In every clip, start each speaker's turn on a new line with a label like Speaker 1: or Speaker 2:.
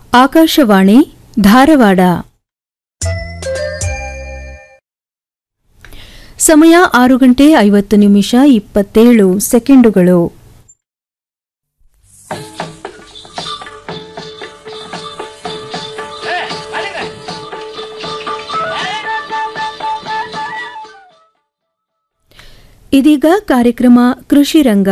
Speaker 1: ಆಕಾಶವಾಣಿ ಧಾರವಾಡ ಸಮಯ ಆರು ಗಂಟೆ ಐವತ್ತು ನಿಮಿಷ ಇಪ್ಪತ್ತೇಳು ಸೆಕೆಂಡುಗಳು ಇದೀಗ ಕಾರ್ಯಕ್ರಮ ಕೃಷಿ ರಂಗ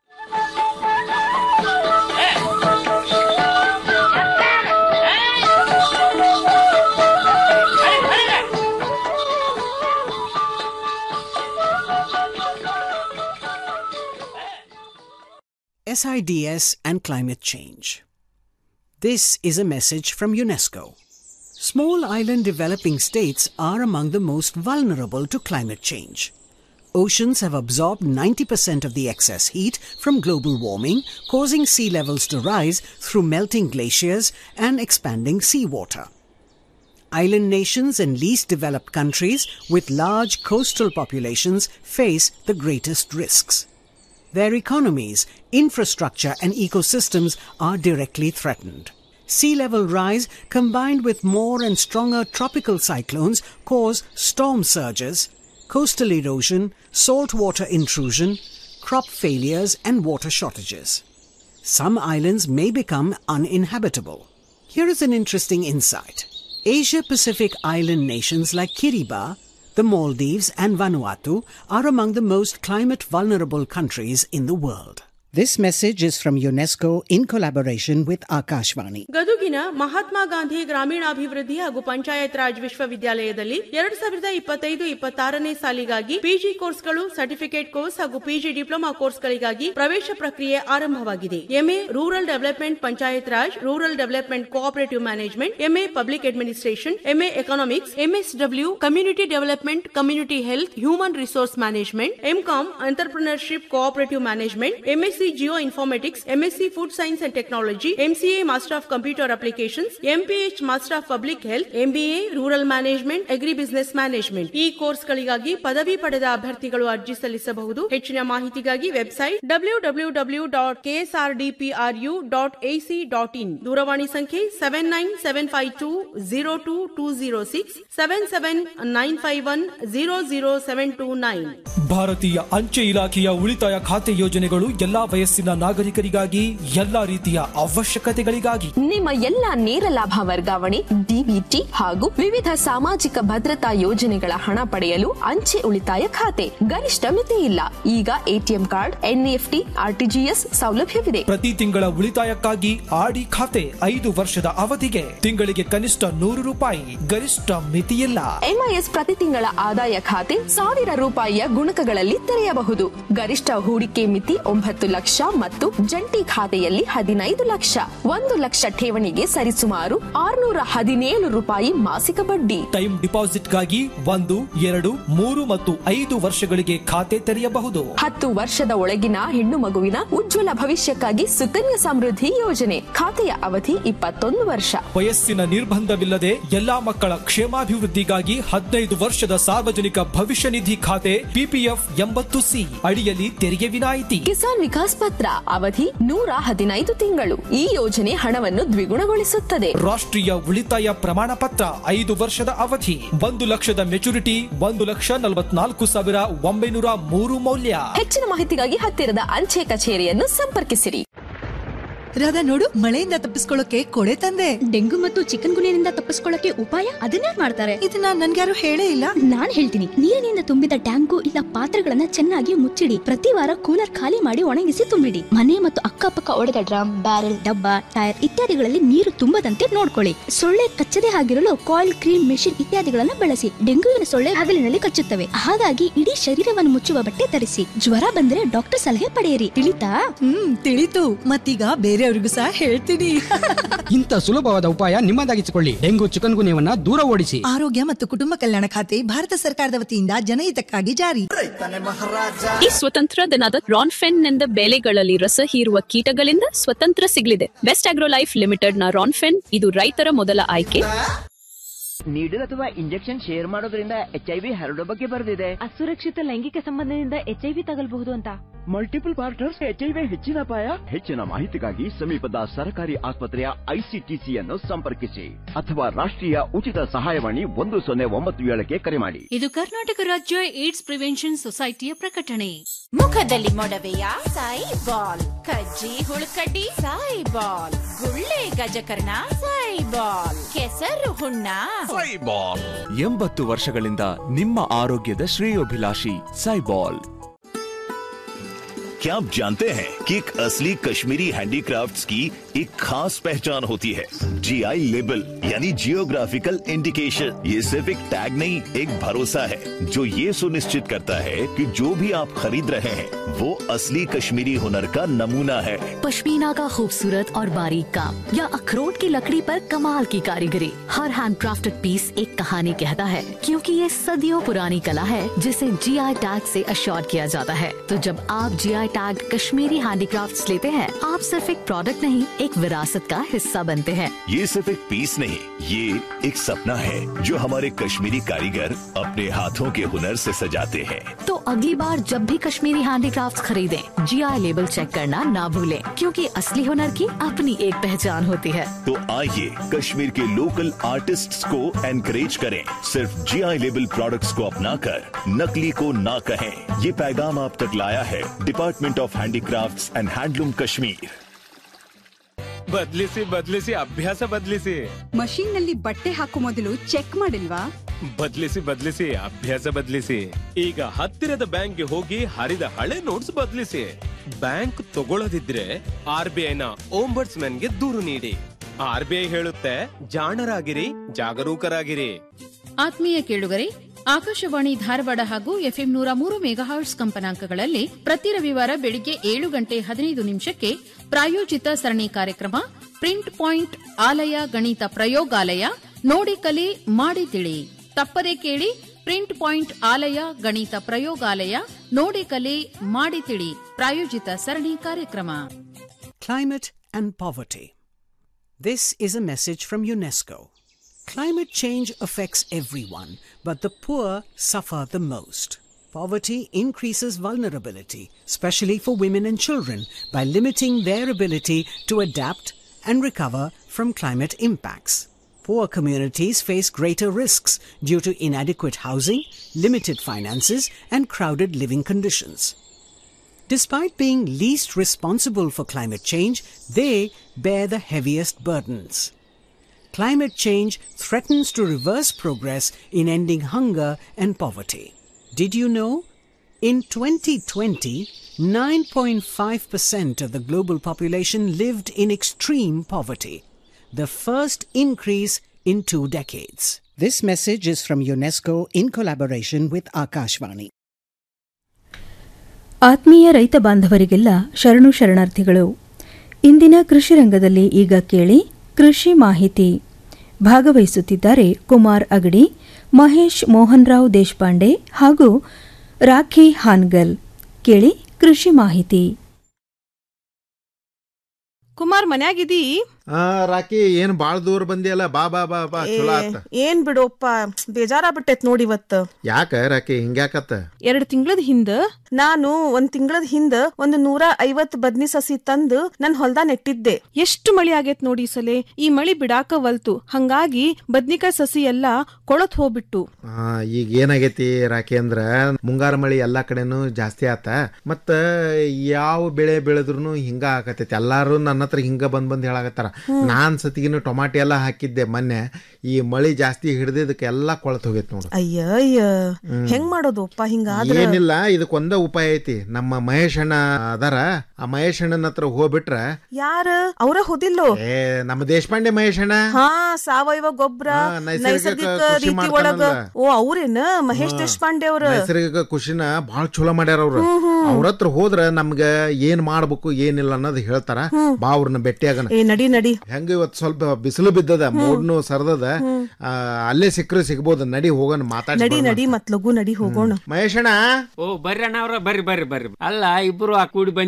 Speaker 2: SIDS and climate change. This is a message from UNESCO. Small island developing states are among the most vulnerable to climate change. Oceans have absorbed 90% of the excess heat from global warming, causing sea levels to rise through melting glaciers and expanding seawater. Island nations and least developed countries with large coastal populations face the greatest risks. Their economies, infrastructure, and ecosystems are directly threatened. Sea level rise combined with more and stronger tropical cyclones cause storm surges, coastal erosion, saltwater intrusion, crop failures, and water shortages. Some islands may become uninhabitable. Here is an interesting insight. Asia Pacific island nations like Kiribati, the Maldives, and Vanuatu are among the most climate vulnerable countries in the world. This message is from UNESCO in collaboration with Akashvani.
Speaker 3: ಗದುಗಿನ Mahatma Gandhi ಗ್ರಾಮೀಣಾಭಿವೃದ್ಧಿ ಹಾಗೂ ಪಂಚಾಯತ್ ರಾಜ್ ವಿಶ್ವವಿದ್ಯಾಲಯದಲ್ಲಿ ಎರಡ್ ಸಾವಿರದ ಇಪ್ಪತ್ತೈದು ಇಪ್ಪತ್ತಾರನೇ ಸಾಲಿಗಾಗಿ PG ಕೋರ್ಸ್ಗಳು certificate course ಹಾಗೂ ಪಿಜಿ ಡಿಪ್ಲೊಮಾ ಕೋರ್ಸ್ಗಳಿಗಾಗಿ ಪ್ರವೇಶ ಪ್ರಕ್ರಿಯೆ ಆರಂಭವಾಗಿದೆ MA rural development panchayat raj rural development cooperative management MA public administration MA economics MSW community development community health human resource management MCom entrepreneurship cooperative management MSc geoinformatics MSc food science and technology MCA master of computer applications MPH master of public health MBA rural management agribusiness management ಈ ಕೋರ್ಸ್ಗಳಿಗಾಗಿ ಪದವಿ ಪಡೆದ ಅಭ್ಯರ್ಥಿಗಳು ಅರ್ಜಿ ಸಲ್ಲಿಸಬಹುದು ಹೆಚ್ಚಿನ ಮಾಹಿತಿಗಾಗಿ website W W W dot KSRDPRU dot AC dot in ದೂರವಾಣಿ ಸಂಖ್ಯೆ seven nine seven five two zero two two zero six seven seven nine five one zero zero seven two nine
Speaker 4: ಭಾರತೀಯ ಅಂಚೆ ಇಲಾಖೆಯ ಉಳಿತಾಯ ಖಾತೆ ಯೋಜನೆಗಳು ಎಲ್ಲಾ ವಯಸ್ಸಿನ ನಾಗರಿಕರಿಗಾಗಿ ಎಲ್ಲಾ ರೀತಿಯ ಅವಶ್ಯಕತೆಗಳಿಗಾಗಿ
Speaker 5: ನಿಮ್ಮ ಎಲ್ಲ ನೇರ ಲಾಭ ವರ್ಗಾವಣೆ ಡಿಬಿಟಿ ಹಾಗೂ ವಿವಿಧ ಸಾಮಾಜಿಕ ಭದ್ರತಾ ಯೋಜನೆಗಳ ಹಣ ಪಡೆಯಲು ಅಂಚೆ ಉಳಿತಾಯ ಖಾತೆ ಗರಿಷ್ಠ ಮಿತಿ ಇಲ್ಲ ಈಗ ಎಟಿಎಂ ಕಾರ್ಡ್ ಎನ್ಇಎಫ್ಟಿ ಆರ್ಟಿಜಿಎಸ್ ಸೌಲಭ್ಯವಿದೆ
Speaker 4: ಪ್ರತಿ ತಿಂಗಳ ಉಳಿತಾಯಕ್ಕಾಗಿ ಆಡಿ ಖಾತೆ ಐದು ವರ್ಷದ ಅವಧಿಗೆ ತಿಂಗಳಿಗೆ ಕನಿಷ್ಠ ನೂರು ರೂಪಾಯಿ ಗರಿಷ್ಠ ಮಿತಿಯಿಲ್ಲ
Speaker 5: ಎಂಐಎಸ್ ಪ್ರತಿ ತಿಂಗಳ ಆದಾಯ ಖಾತೆ ಸಾವಿರ ರೂಪಾಯಿಯ ಗುಣಕಗಳಲ್ಲಿ ತೆರೆಯಬಹುದು ಗರಿಷ್ಠ ಹೂಡಿಕೆ ಮಿತಿ ಒಂಬತ್ತು ಲಕ್ಷ ಮತ್ತು ಜಂಟಿ ಖಾತೆಯಲ್ಲಿ ಹದಿನೈದು ಲಕ್ಷ ಒಂದು ಲಕ್ಷ ಠೇವಣಿಗೆ ಸರಿಸುಮಾರು ಆರುನೂರ ಹದಿನೇಳು ರೂಪಾಯಿ ಮಾಸಿಕ ಬಡ್ಡಿ
Speaker 4: ಟೈಮ್ ಡಿಪಾಸಿಟ್ಗಾಗಿ ಒಂದು ಎರಡು ಮೂರು ಮತ್ತು ಐದು ವರ್ಷಗಳಿಗೆ ಖಾತೆ ತೆರೆಯಬಹುದು
Speaker 5: ಹತ್ತು ವರ್ಷದ ಒಳಗಿನ ಹೆಣ್ಣು ಮಗುವಿನ ಉಜ್ವಲ ಭವಿಷ್ಯಕ್ಕಾಗಿ ಸುಕನ್ಯಾ ಸಮೃದ್ಧಿ ಯೋಜನೆ ಖಾತೆಯ ಅವಧಿ ಇಪ್ಪತ್ತೊಂದು ವರ್ಷ
Speaker 4: ವಯಸ್ಸಿನ ನಿರ್ಬಂಧವಿಲ್ಲದೆ ಎಲ್ಲಾ ಮಕ್ಕಳ ಕ್ಷೇಮಾಭಿವೃದ್ಧಿಗಾಗಿ ಹದಿನೈದು ವರ್ಷದ ಸಾರ್ವಜನಿಕ ಭವಿಷ್ಯ ನಿಧಿ ಖಾತೆ ಪಿಪಿಎಫ್ ಎಂಬತ್ತು ಸಿ ಅಡಿಯಲ್ಲಿ ತೆರಿಗೆ ವಿನಾಯಿತಿ
Speaker 5: ಕಿಸಾನ್ ವಿಕಾಸ್ ಪತ್ರ ಅವಧಿ ನೂರ ಹದಿನೈದು ತಿಂಗಳು ಈ ಯೋಜನೆ ಹಣವನ್ನು ದ್ವಿಗುಣಗೊಳಿಸುತ್ತದೆ
Speaker 4: ರಾಷ್ಟ್ರೀಯ ಉಳಿತಾಯ ಪ್ರಮಾಣ ಪತ್ರ ಐದು ವರ್ಷದ ಅವಧಿ ಒಂದು ಲಕ್ಷದ ಮೆಚುರಿಟಿ ಒಂದು ಲಕ್ಷ ನಲವತ್ನಾಲ್ಕು ಸಾವಿರ ಒಂಬೈನೂರ ಮೂರು ಮೌಲ್ಯ
Speaker 5: ಹೆಚ್ಚಿನ ಮಾಹಿತಿಗಾಗಿ ಹತ್ತಿರದ ಅಂಚೆ ಕಚೇರಿಯನ್ನು ಸಂಪರ್ಕಿಸಿರಿ
Speaker 6: ರಾಧಾ ನೋಡು ಮಳೆಯಿಂದ ತಪ್ಪಿಸ್ಕೊಳ್ಳೋಕೆ ಕೊಡೆ ತಂದೆ
Speaker 7: ಡೆಂಗು ಮತ್ತು ಚಿಕನ್ ಗುನಿಯಿಂದ ತಪ್ಪಿಸ್ಕೊಳ್ಳಕ್ಕೆ ಉಪಾಯ ಅದನ್ನೇ ಮಾಡ್ತಾರೆ
Speaker 6: ಇದನ್ನ ನನ್ಗ್ಯಾರು ಹೇಳೇ ಇಲ್ಲ
Speaker 7: ನಾನ್ ಹೇಳ್ತೀನಿ ನೀರಿನಿಂದ ತುಂಬಿದ ಟ್ಯಾಂಕು ಇಲ್ಲ ಪಾತ್ರೆಗಳನ್ನ ಚೆನ್ನಾಗಿ ಮುಚ್ಚಿಡಿ ಪ್ರತಿ ವಾರ ಕೂಲರ್ ಖಾಲಿ ಮಾಡಿ ಒಣಗಿಸಿ ತುಂಬಿಡಿ ಮನೆ ಮತ್ತು ಅಕ್ಕಪಕ್ಕ ಒಡೆದ ಡ್ರಮ್ ಬ್ಯಾರೆಲ್ ಡಬ್ಬ ಟೈರ್ ಇತ್ಯಾದಿಗಳಲ್ಲಿ ನೀರು ತುಂಬದಂತೆ ನೋಡ್ಕೊಳ್ಳಿ ಸೊಳ್ಳೆ ಕಚ್ಚದೆ ಆಗಿರಲು ಕಾಯಿಲ್ ಕ್ರೀಮ್ ಮೆಷಿನ್ ಇತ್ಯಾದಿಗಳನ್ನ ಬಳಸಿ ಡೆಂಗುವಿನ ಸೊಳ್ಳೆ ಹಗಲಿನಲ್ಲಿ ಕಚ್ಚುತ್ತವೆ ಹಾಗಾಗಿ ಇಡೀ ಶರೀರವನ್ನು ಮುಚ್ಚುವ ಬಟ್ಟೆ ಧರಿಸಿ ಜ್ವರ ಬಂದ್ರೆ ಡಾಕ್ಟರ್ ಸಲಹೆ ಪಡೆಯಿರಿ ತಿಳಿತಾ
Speaker 6: ಹ್ಮ್ ತಿಳಿತು ಮತ್ತೀಗ ಬೇರೆಯವ್ರಿಗೂ ಸಹ ಹೇಳ್ತೀನಿ
Speaker 8: ಇಂಥ ಸುಲಭವಾದ ಉಪಾಯ ನಿಮ್ಮದಾಗಿಸಿಕೊಳ್ಳಿ ಡೆಂಗು ಚಿಕನ್ ಗುನ್ಯವನ್ನ ದೂರ ಓಡಿಸಿ
Speaker 6: ಆರೋಗ್ಯ ಮತ್ತು ಕುಟುಂಬ ಕಲ್ಯಾಣ ಖಾತೆ ಭಾರತ ಸರ್ಕಾರದ ವತಿಯಿಂದ ಜನಹಿತಕ್ಕಾಗಿ ಜಾರಿ
Speaker 9: ಈ ಸ್ವತಂತ್ರ ದಿನದ ರಾನ್ಫೆನ್ ನಿಂದ ಬೆಳೆಗಳಲ್ಲಿ ರಸ ಹೀರುವ ಕೀಟಗಳಿಂದ ಸ್ವತಂತ್ರ ಸಿಗಲಿದೆ ಬೆಸ್ಟ್ ಆಗ್ರೋ ಲೈಫ್ ಲಿಮಿಟೆಡ್ ನ ರಾನ್ಫೆನ್ ಇದು ರೈತರ ಮೊದಲ ಆಯ್ಕೆ
Speaker 10: ನೀಡಲ್ ಅಥವಾ ಇಂಜೆಕ್ಷನ್ ಶೇರ್ ಮಾಡೋದ್ರಿಂದ ಎಚ್ ಐ ವಿ ಹರಡೋ ಬಗ್ಗೆ ಬರೆದಿದೆ
Speaker 11: ಅಸುರಕ್ಷಿತ ಲೈಂಗಿಕ ಸಂಬಂಧದಿಂದ ಎಚ್ಐವಿ ತಗಲ್ಬಹುದು ಅಂತ
Speaker 10: ಮಲ್ಟಿಪಲ್ ಪಾರ್ಟ್ನರ್ಸ್ ಎಚ್ಐವಿ ಹೆಚ್ಚಿನ ಅಪಾಯ ಹೆಚ್ಚಿನ ಮಾಹಿತಿಗಾಗಿ ಸಮೀಪದ ಸರ್ಕಾರಿ ಆಸ್ಪತ್ರೆಯ ಐಸಿಟಿಸಿಯನ್ನು ಸಂಪರ್ಕಿಸಿ ಅಥವಾ ರಾಷ್ಟ್ರೀಯ ಉಚಿತ ಸಹಾಯವಾಣಿ ಒಂದು ಸೊನ್ನೆ ಒಂಬತ್ತು ಏಳಕ್ಕೆ ಕರೆ ಮಾಡಿ
Speaker 11: ಇದು ಕರ್ನಾಟಕ ರಾಜ್ಯ ಏಡ್ಸ್ ಪ್ರಿವೆನ್ಷನ್ ಸೊಸೈಟಿಯ ಪ್ರಕಟಣೆ
Speaker 12: ಮುಖದಲ್ಲಿ ಮೊಡವೆಯ ಸಾಯಿ ಬಾಲ್ ಕಜ್ಜಿ ಹುಳುಕಡ್ಡಿ ಸಾಯಿ ಬಾಲ್ ಗುಳ್ಳೆ ಗಜಕರ್ಣ ಸಾಯಿ ಬಾಲ್ ಕೆಸರು ಹುಣ್ಣ
Speaker 13: ಸೈಬಾಲ್ ಎಂಬತ್ತು ವರ್ಷಗಳಿಂದ ನಿಮ್ಮ ಆರೋಗ್ಯದ ಶ್ರೇಯೋಭಿಲಾಷಿ ಸೈಬಾಲ್
Speaker 14: क्या आप जानते हैं कि एक असली कश्मीरी हैंडीक्राफ्ट्स की एक खास पहचान होती है जीआई लेबल यानी जियोग्राफिकल इंडिकेशन ये सिर्फ एक टैग नहीं एक भरोसा है जो ये सुनिश्चित करता है कि जो भी आप खरीद रहे हैं वो असली कश्मीरी हुनर का नमूना है
Speaker 15: पश्मीना का खूबसूरत और बारीक काम या अखरोट की लकड़ी पर कमाल की कारीगरी हर हैंड क्राफ्टेड पीस एक कहानी कहता है क्योंकि ये सदियों पुरानी कला है जिसे जीआई टैग से अश्योर किया जाता है तो जब आप जीआई टैग कश्मीरी हैंडीक्राफ्ट्स लेते हैं आप सिर्फ एक प्रोडक्ट नहीं एक विरासत का हिस्सा बनते हैं
Speaker 14: ये सिर्फ एक पीस नहीं ये एक सपना है जो हमारे कश्मीरी कारीगर अपने हाथों के हुनर से सजाते हैं
Speaker 15: तो अगली बार जब भी कश्मीरी हैंडीक्राफ्ट्स खरीदें जीआई लेबल चेक करना ना भूलें क्योंकि असली हुनर की अपनी एक पहचान होती है
Speaker 14: तो आइए कश्मीर के लोकल आर्टिस्ट्स को एनकरेज करें सिर्फ जीआई लेबल प्रोडक्ट्स को अपनाकर नकली को ना कहें ये पैगाम आप तक लाया है department of handicrafts and handloom Kashmir
Speaker 16: ಬದ್ಲಿಸಿ ಬದ್ಲಿಸಿ ಅಭ್ಯಾಸ ಬದ್ಲಿಸಿ
Speaker 17: ಮಷೀನ್ ನಲ್ಲಿ ಬಟ್ಟೆ ಹಾಕೋ ಮೊದಲು ಚೆಕ್ ಮಾಡಿಲ್ವಾ
Speaker 16: ಬದ್ಲಿಸಿ ಬದ್ಲಿಸಿ ಅಭ್ಯಾಸ ಬದ್ಲಿಸಿ ಈಗ ಹತ್ತಿರದ ಬ್ಯಾಂಕ್ಗೆ ಹೋಗಿ ಹರಿದ ಹಳೆ ನೋಟ್ಸ್ ಬದ್ಲಿಸಿ ಬ್ಯಾಂಕ್ ತಗೊಳ್ಳದಿದ್ರೆ ಆರ್ ಬಿ ಐನ ಗೆ ದೂರು ನೀಡಿ ಆರ್ ಬಿ ಐ ಹೇಳುತ್ತೆ ಜಾಣರಾಗಿರಿ ಜಾಗರೂಕರಾಗಿರಿ
Speaker 11: ಆತ್ಮೀಯ ಕೇಳುಗರೆ ಆಕಾಶವಾಣಿ ಧಾರವಾಡ ಹಾಗೂ ಎಫ್ಎಂ ನೂರ ಮೂರು ಮೆಗಾಹರ್ಟ್ಸ್ ಕಂಪನಾಂಕಗಳಲ್ಲಿ ಪ್ರತಿ ರವಿವಾರ ಬೆಳಿಗ್ಗೆ ಏಳು ಗಂಟೆ ಹದಿನೈದು ನಿಮಿಷಕ್ಕೆ ಪ್ರಾಯೋಜಿತ ಸರಣಿ ಕಾರ್ಯಕ್ರಮ ಪ್ರಿಂಟ್ ಪಾಯಿಂಟ್ ಆಲಯ ಗಣಿತ ಪ್ರಯೋಗಾಲಯ ನೋಡಿ ಕಲಿ ಮಾಡಿ ತಿಳಿ ತಪ್ಪದೆ ಕೇಳಿ ಪ್ರಿಂಟ್ ಪಾಯಿಂಟ್ ಆಲಯ ಗಣಿತ ಪ್ರಯೋಗಾಲಯ ನೋಡಿ ಕಲಿ ಮಾಡಿ ತಿಳಿ ಪ್ರಾಯೋಜಿತ ಸರಣಿ ಕಾರ್ಯಕ್ರಮ
Speaker 2: Climate and poverty. This is a message from UNESCO. Climate change affects everyone, but the poor suffer the most. Poverty increases vulnerability, especially for women and children, by limiting their ability to adapt and recover from climate impacts. Poor communities face greater risks due to inadequate housing, limited finances, and crowded living conditions. Despite being least responsible for climate change, they bear the heaviest burdens. Climate change threatens to reverse progress in ending hunger and poverty. Did you know? In 2020, 9.5% of the global population lived in extreme poverty, the first increase in two decades. This message is from UNESCO in collaboration with Akashvani.
Speaker 1: ಆತ್ಮೀಯ ರೈತ ಬಾಂಧವರಿಗೆಲ್ಲ ಶರಣು ಶರಣಾರ್ಥಿಗಳು ಇಂದಿನ ಕೃಷಿ ರಂಗದಲ್ಲಿ ಈಗ ಕೇಳಿ ಕೃಷಿ ಮಾಹಿತಿ ಭಾಗವಹಿಸುತ್ತಿದ್ದಾರೆ ಕುಮಾರ್ ಅಗಡಿ ಮಹೇಶ್ ಮೋಹನ್ರಾವ್ ದೇಶಪಾಂಡೆ ಹಾಗೂ ರಾಖಿ ಹಾನ್ಗಲ್ ಕೇಳಿ ಕೃಷಿ ಮಾಹಿತಿ
Speaker 3: ಕುಮಾರ್ ಮನ್ಯಾಗಿದೀ
Speaker 18: ಆ ರಾಕಿ ಏನ್ ಬಾಳ ದೂರ ಬಂದಿಯಲ್ಲ ಬಾ ಬಾ ಬಾ ಬಾ ಚಲೋ ಆತ
Speaker 3: ಏನ್ ಬಿಡೋಪ್ಪ ಬೇಜಾರ ಬಿಟ್ಟೈತ್ ನೋಡಿ ಇವತ್ತ
Speaker 18: ಯಾಕ ರಾಕಿ ಹಿಂಗ್ಯಾಕತ್ತ
Speaker 3: ಎರಡ್ ತಿಂಗಳದ ಹಿಂದ ನಾನು ಒಂದ್ ತಿಂಗಳದ ಹಿಂದ ಒಂದು ನೂರ ಐವತ್ ಬದ್ನಿ ಸಸಿ ತಂದು ನನ್ ಹೊಲ್ದ ನೆಟ್ಟಿದ್ದೆ ಎಷ್ಟು ಮಳಿ ಆಗೇತ್ ನೋಡಿ ಈ ಸಲೆ ಈ ಮಳಿ ಬಿಡಾಕ ವಲ್ತು ಹಂಗಾಗಿ ಬದ್ನಿಕಾಯಿ ಸಸಿ ಎಲ್ಲಾ ಕೊಳತ್ ಹೋಗ್ಬಿಟ್ಟು
Speaker 18: ಆ, ಈಗ ಏನಾಗೈತಿ ರಾಕಿ ಅಂದ್ರ ಮುಂಗಾರ ಮಳಿ ಎಲ್ಲಾ ಕಡೆನೂ ಜಾಸ್ತಿ ಆತ ಮತ್ತ ಯಾವ ಬೆಳೆ ಬೆಳೆದ್ರು ಹಿಂಗ ಆಕತೈತಿ ಎಲ್ಲಾರು ನನ್ನ ಹತ್ರ ಹಿಂಗ ಬಂದ್ ಬಂದ್ ಹೇಳಾಕತ್ತಾರ ನಾನ್ ಸತಿಗಿನ ಟೊಮಾಟಿ ಎಲ್ಲಾ ಹಾಕಿದ್ದೆ ಮೊನ್ನೆ ಈ ಮಳಿ ಜಾಸ್ತಿ ಹಿಡ್ದಿದ್ದಕ್ಕೆ ಎಲ್ಲಾ ಕೊಳತ್ ಹೋಗೈತಿ ನೋಡು
Speaker 3: ಅಯ್ಯ ಅಯ್ಯ ಹೆಂಗ್ ಮಾಡೋದಪ್ಪ ಹಿಂಗಾದ್ರ
Speaker 18: ಏನಿಲ್ಲ ಇದಕ್ ಒಂದ ಉಪಾಯ ಐತಿ ನಮ್ಮ ಮಹೇಶ್ ಅಣ್ಣ ಅದಾರ ಆ ಮಹೇಶ್ ಅಣ್ಣನ ಹತ್ರ ಹೋಗ್ಬಿಟ್ರ
Speaker 3: ಯಾರ ಅವ್ರ ಹೋದಿಲ್ಲೋ
Speaker 18: ಏ ನಮ್ಮ ದೇಶಪಾಂಡೆ ಮಹೇಶ್ ಅಣ್ಣ
Speaker 3: ಹಾ ಸಾವಯವ ಗೊಬ್ಬರ
Speaker 18: ಹಾ, ನೈಸರ್ಗಿಕ
Speaker 3: ನೈಸರ್ಗಿಕ
Speaker 18: ಕೃಷಿ
Speaker 3: ರೀತಿ ಒಳಗ
Speaker 18: ಮಾಡ್ತಾನಲ್ಲ.
Speaker 3: ಓ ಅವ್ರೇನ ಮಹೇಶ್ ದೇಶಪಾಂಡೆ ಅವ್ರ
Speaker 18: ನೈಸರ್ಗಿಕ ಕೃಷಿನ ಬಾಳ ಚಲೋ ಮಾಡ್ಯಾರ ಅವ್ರು ಅವ್ರ ಹತ್ರ ಹೋದ್ರ ನಮ್ಗ ಏನ್ ಮಾಡ್ಬೇಕು ಏನಿಲ್ಲ ಅನ್ನೋದು ಹೇಳ್ತಾರ ಬಾ ಅವ್ರನ್ನ ಭೇಟಿಯಾಗಣ
Speaker 3: ಏ ನಡಿ ನಡಿ
Speaker 18: ಹೆಂಗ ಇವತ್ ಸ್ವಲ್ಪ ಬಿಸಿಲು ಬಿದ್ದದ ಮೂಡ್ನು ಸರದದ ಆ, ಅಲ್ಲೇ ಸಿಕ್ಕರು ಸಿಗ್ಬೋದು ನಡಿ ಹೋಗೋಣ ಮಾತಾಡಿ
Speaker 3: ನಡಿ ನಡಿ ಮತ್ ಲಘು ನಡಿ ಹೋಗೋಣ
Speaker 18: ಮಹೇಶಣ್ಣ
Speaker 19: ಓ ಬರ್ರಿ ಅಣ್ಣ ಅವ್ರ ಬರ್ರಿ ಬರ್ರಿ ಬರ್ರಿ ಅಲ್ಲ ಇಬ್ರು ಆ ಕೂಡಿ ಬಂದಿರಿ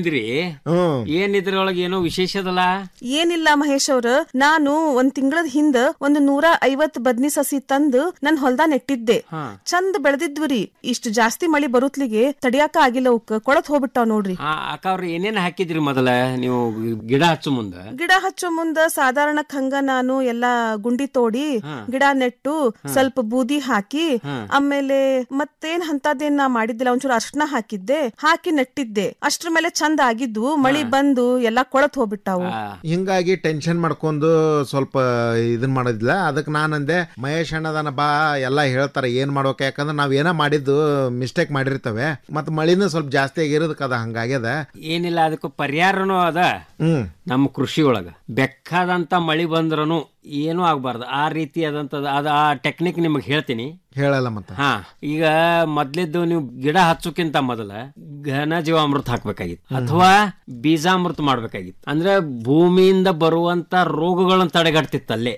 Speaker 18: ಹ್ಮ್
Speaker 19: ಏನ್ ಇದ್ರೊಳಗೆ ಏನೋ ವಿಶೇಷ ಅದಲ್ಲ
Speaker 3: ಏನಿಲ್ಲ ಮಹೇಶ್ ಅವ್ರ ನಾನು ಒಂದ್ ತಿಂಗಳದ ಹಿಂದ ಒಂದು ನೂರ ಐವತ್ ಬದ್ನಿ ಸಸಿ ತಂದು ನನ್ ಹೊಲ್ದ ನೆಟ್ಟಿದ್ದೆ ಚಂದ ಬೆಳೆದಿದ್ವ್ರಿ ಇಷ್ಟು ಜಾಸ್ತಿ ಮಳಿ ಬರುತ್ಲಿಗೆ ತಡಿಯಾಕ ಆಗಿಲ್ಲ ಅವಕ್ ಕೊಳತ್ ಹೋಗ್ಬಿಟ್ಟಾವ್ ನೋಡ್ರಿ
Speaker 19: ಆ, ಅಕ್ಕ ಅವ್ರ ಏನೇನ್ ಹಾಕಿದ್ರಿ ಮೊದಲ ನೀವು ಗಿಡ ಹಚ್ಚು ಮುಂದ
Speaker 3: ಗಿಡ ಹಚ್ಚೋ ಮುಂದ ಸಾಧಾರಣಕ್ ಹಂಗ ನಾನು ಎಲ್ಲಾ ಗುಂಡಿ ತೋಡಿ ಗಿಡ ನೆಟ್ಟು ಸ್ವಲ್ಪ ಬೂದಿ ಹಾಕಿ ಆಮೇಲೆ ಮತ್ತೇನ್ ಅಂತದೇನ್ ನಾ ಮಾಡಿದ್ದಿಲ್ಲ ಒಂಚೂರು ಅರ್ಶನ ಹಾಕಿದ್ದೆ ಹಾಕಿ ನೆಟ್ಟಿದ್ದೆ ಅಷ್ಟ್ರ ಮೇಲೆ ಚಂದ ಆಗಿದ್ವು ಮಳಿ ಬಂದು ಎಲ್ಲಾ ಕೊಳತ್ ಹೋಗ್ಬಿಟ್ಟಾವು
Speaker 18: ಹಿಂಗಾಗಿ ಟೆನ್ಷನ್ ಮಾಡ್ಕೊಂಡು ಸ್ವಲ್ಪ ಇದನ್ ಮಾಡೋದಿಲ್ಲ ಅದಕ್ಕೆ ನಾನಂದೆ ಮಹೇಶ್ ಅಣ್ಣದನ ಬಾ ಎಲ್ಲ ಹೇಳ್ತಾರೆ ಏನ್ ಮಾಡ್ಬೇಕು ಯಾಕಂದ್ರೆ ನಾವ್ ಏನೋ ಮಾಡಿದ್ದು ಮಿಸ್ಟೇಕ್ ಮಾಡಿರ್ತವೆ ಮತ್ ಮಳಿನೂ ಸ್ವಲ್ಪ ಜಾಸ್ತಿ ಆಗಿರೋದಕ್ಕೆ ಅದ ಹಂಗಾಗ್ಯದ
Speaker 19: ಏನಿಲ್ಲ ಅದಕ್ಕೂ ಪರಿಹಾರನೂ ಅದ
Speaker 18: ಹ್ಮ್
Speaker 19: ನಮ್ಮ ಕೃಷಿ ಒಳಗ ಬೆಕ್ಕಾದಂತ ಮಳಿ ಬಂದ್ರೂ ಏನೂ ಆಗ್ಬಾರ್ದು ಆ ರೀತಿ ಆದಂತದ ಅದ ಆ ಟೆಕ್ನಿಕ್ ನಿಮಗೆ ಹೇಳ್ತೀನಿ
Speaker 18: ಹೇಳಲ್ಲ ಮತ್ತೆ
Speaker 19: ಹಾ ಈಗ ಮೊದ್ಲಿದ್ದು ನೀವು ಗಿಡ ಹಚ್ಚೋಕ್ಕಿಂತ ಮೊದಲ ಘನ ಜೀವಾಮೃತ ಹಾಕ್ಬೇಕಾಗಿತ್ತು ಅಥವಾ ಬೀಜಾಮೃತ ಮಾಡ್ಬೇಕಾಗಿತ್ತು ಅಂದ್ರೆ ಭೂಮಿಯಿಂದ ಬರುವಂತ ರೋಗಗಳನ್ನ ತಡೆಗಟ್ತಿತ್ತು ಅಲ್ಲೇ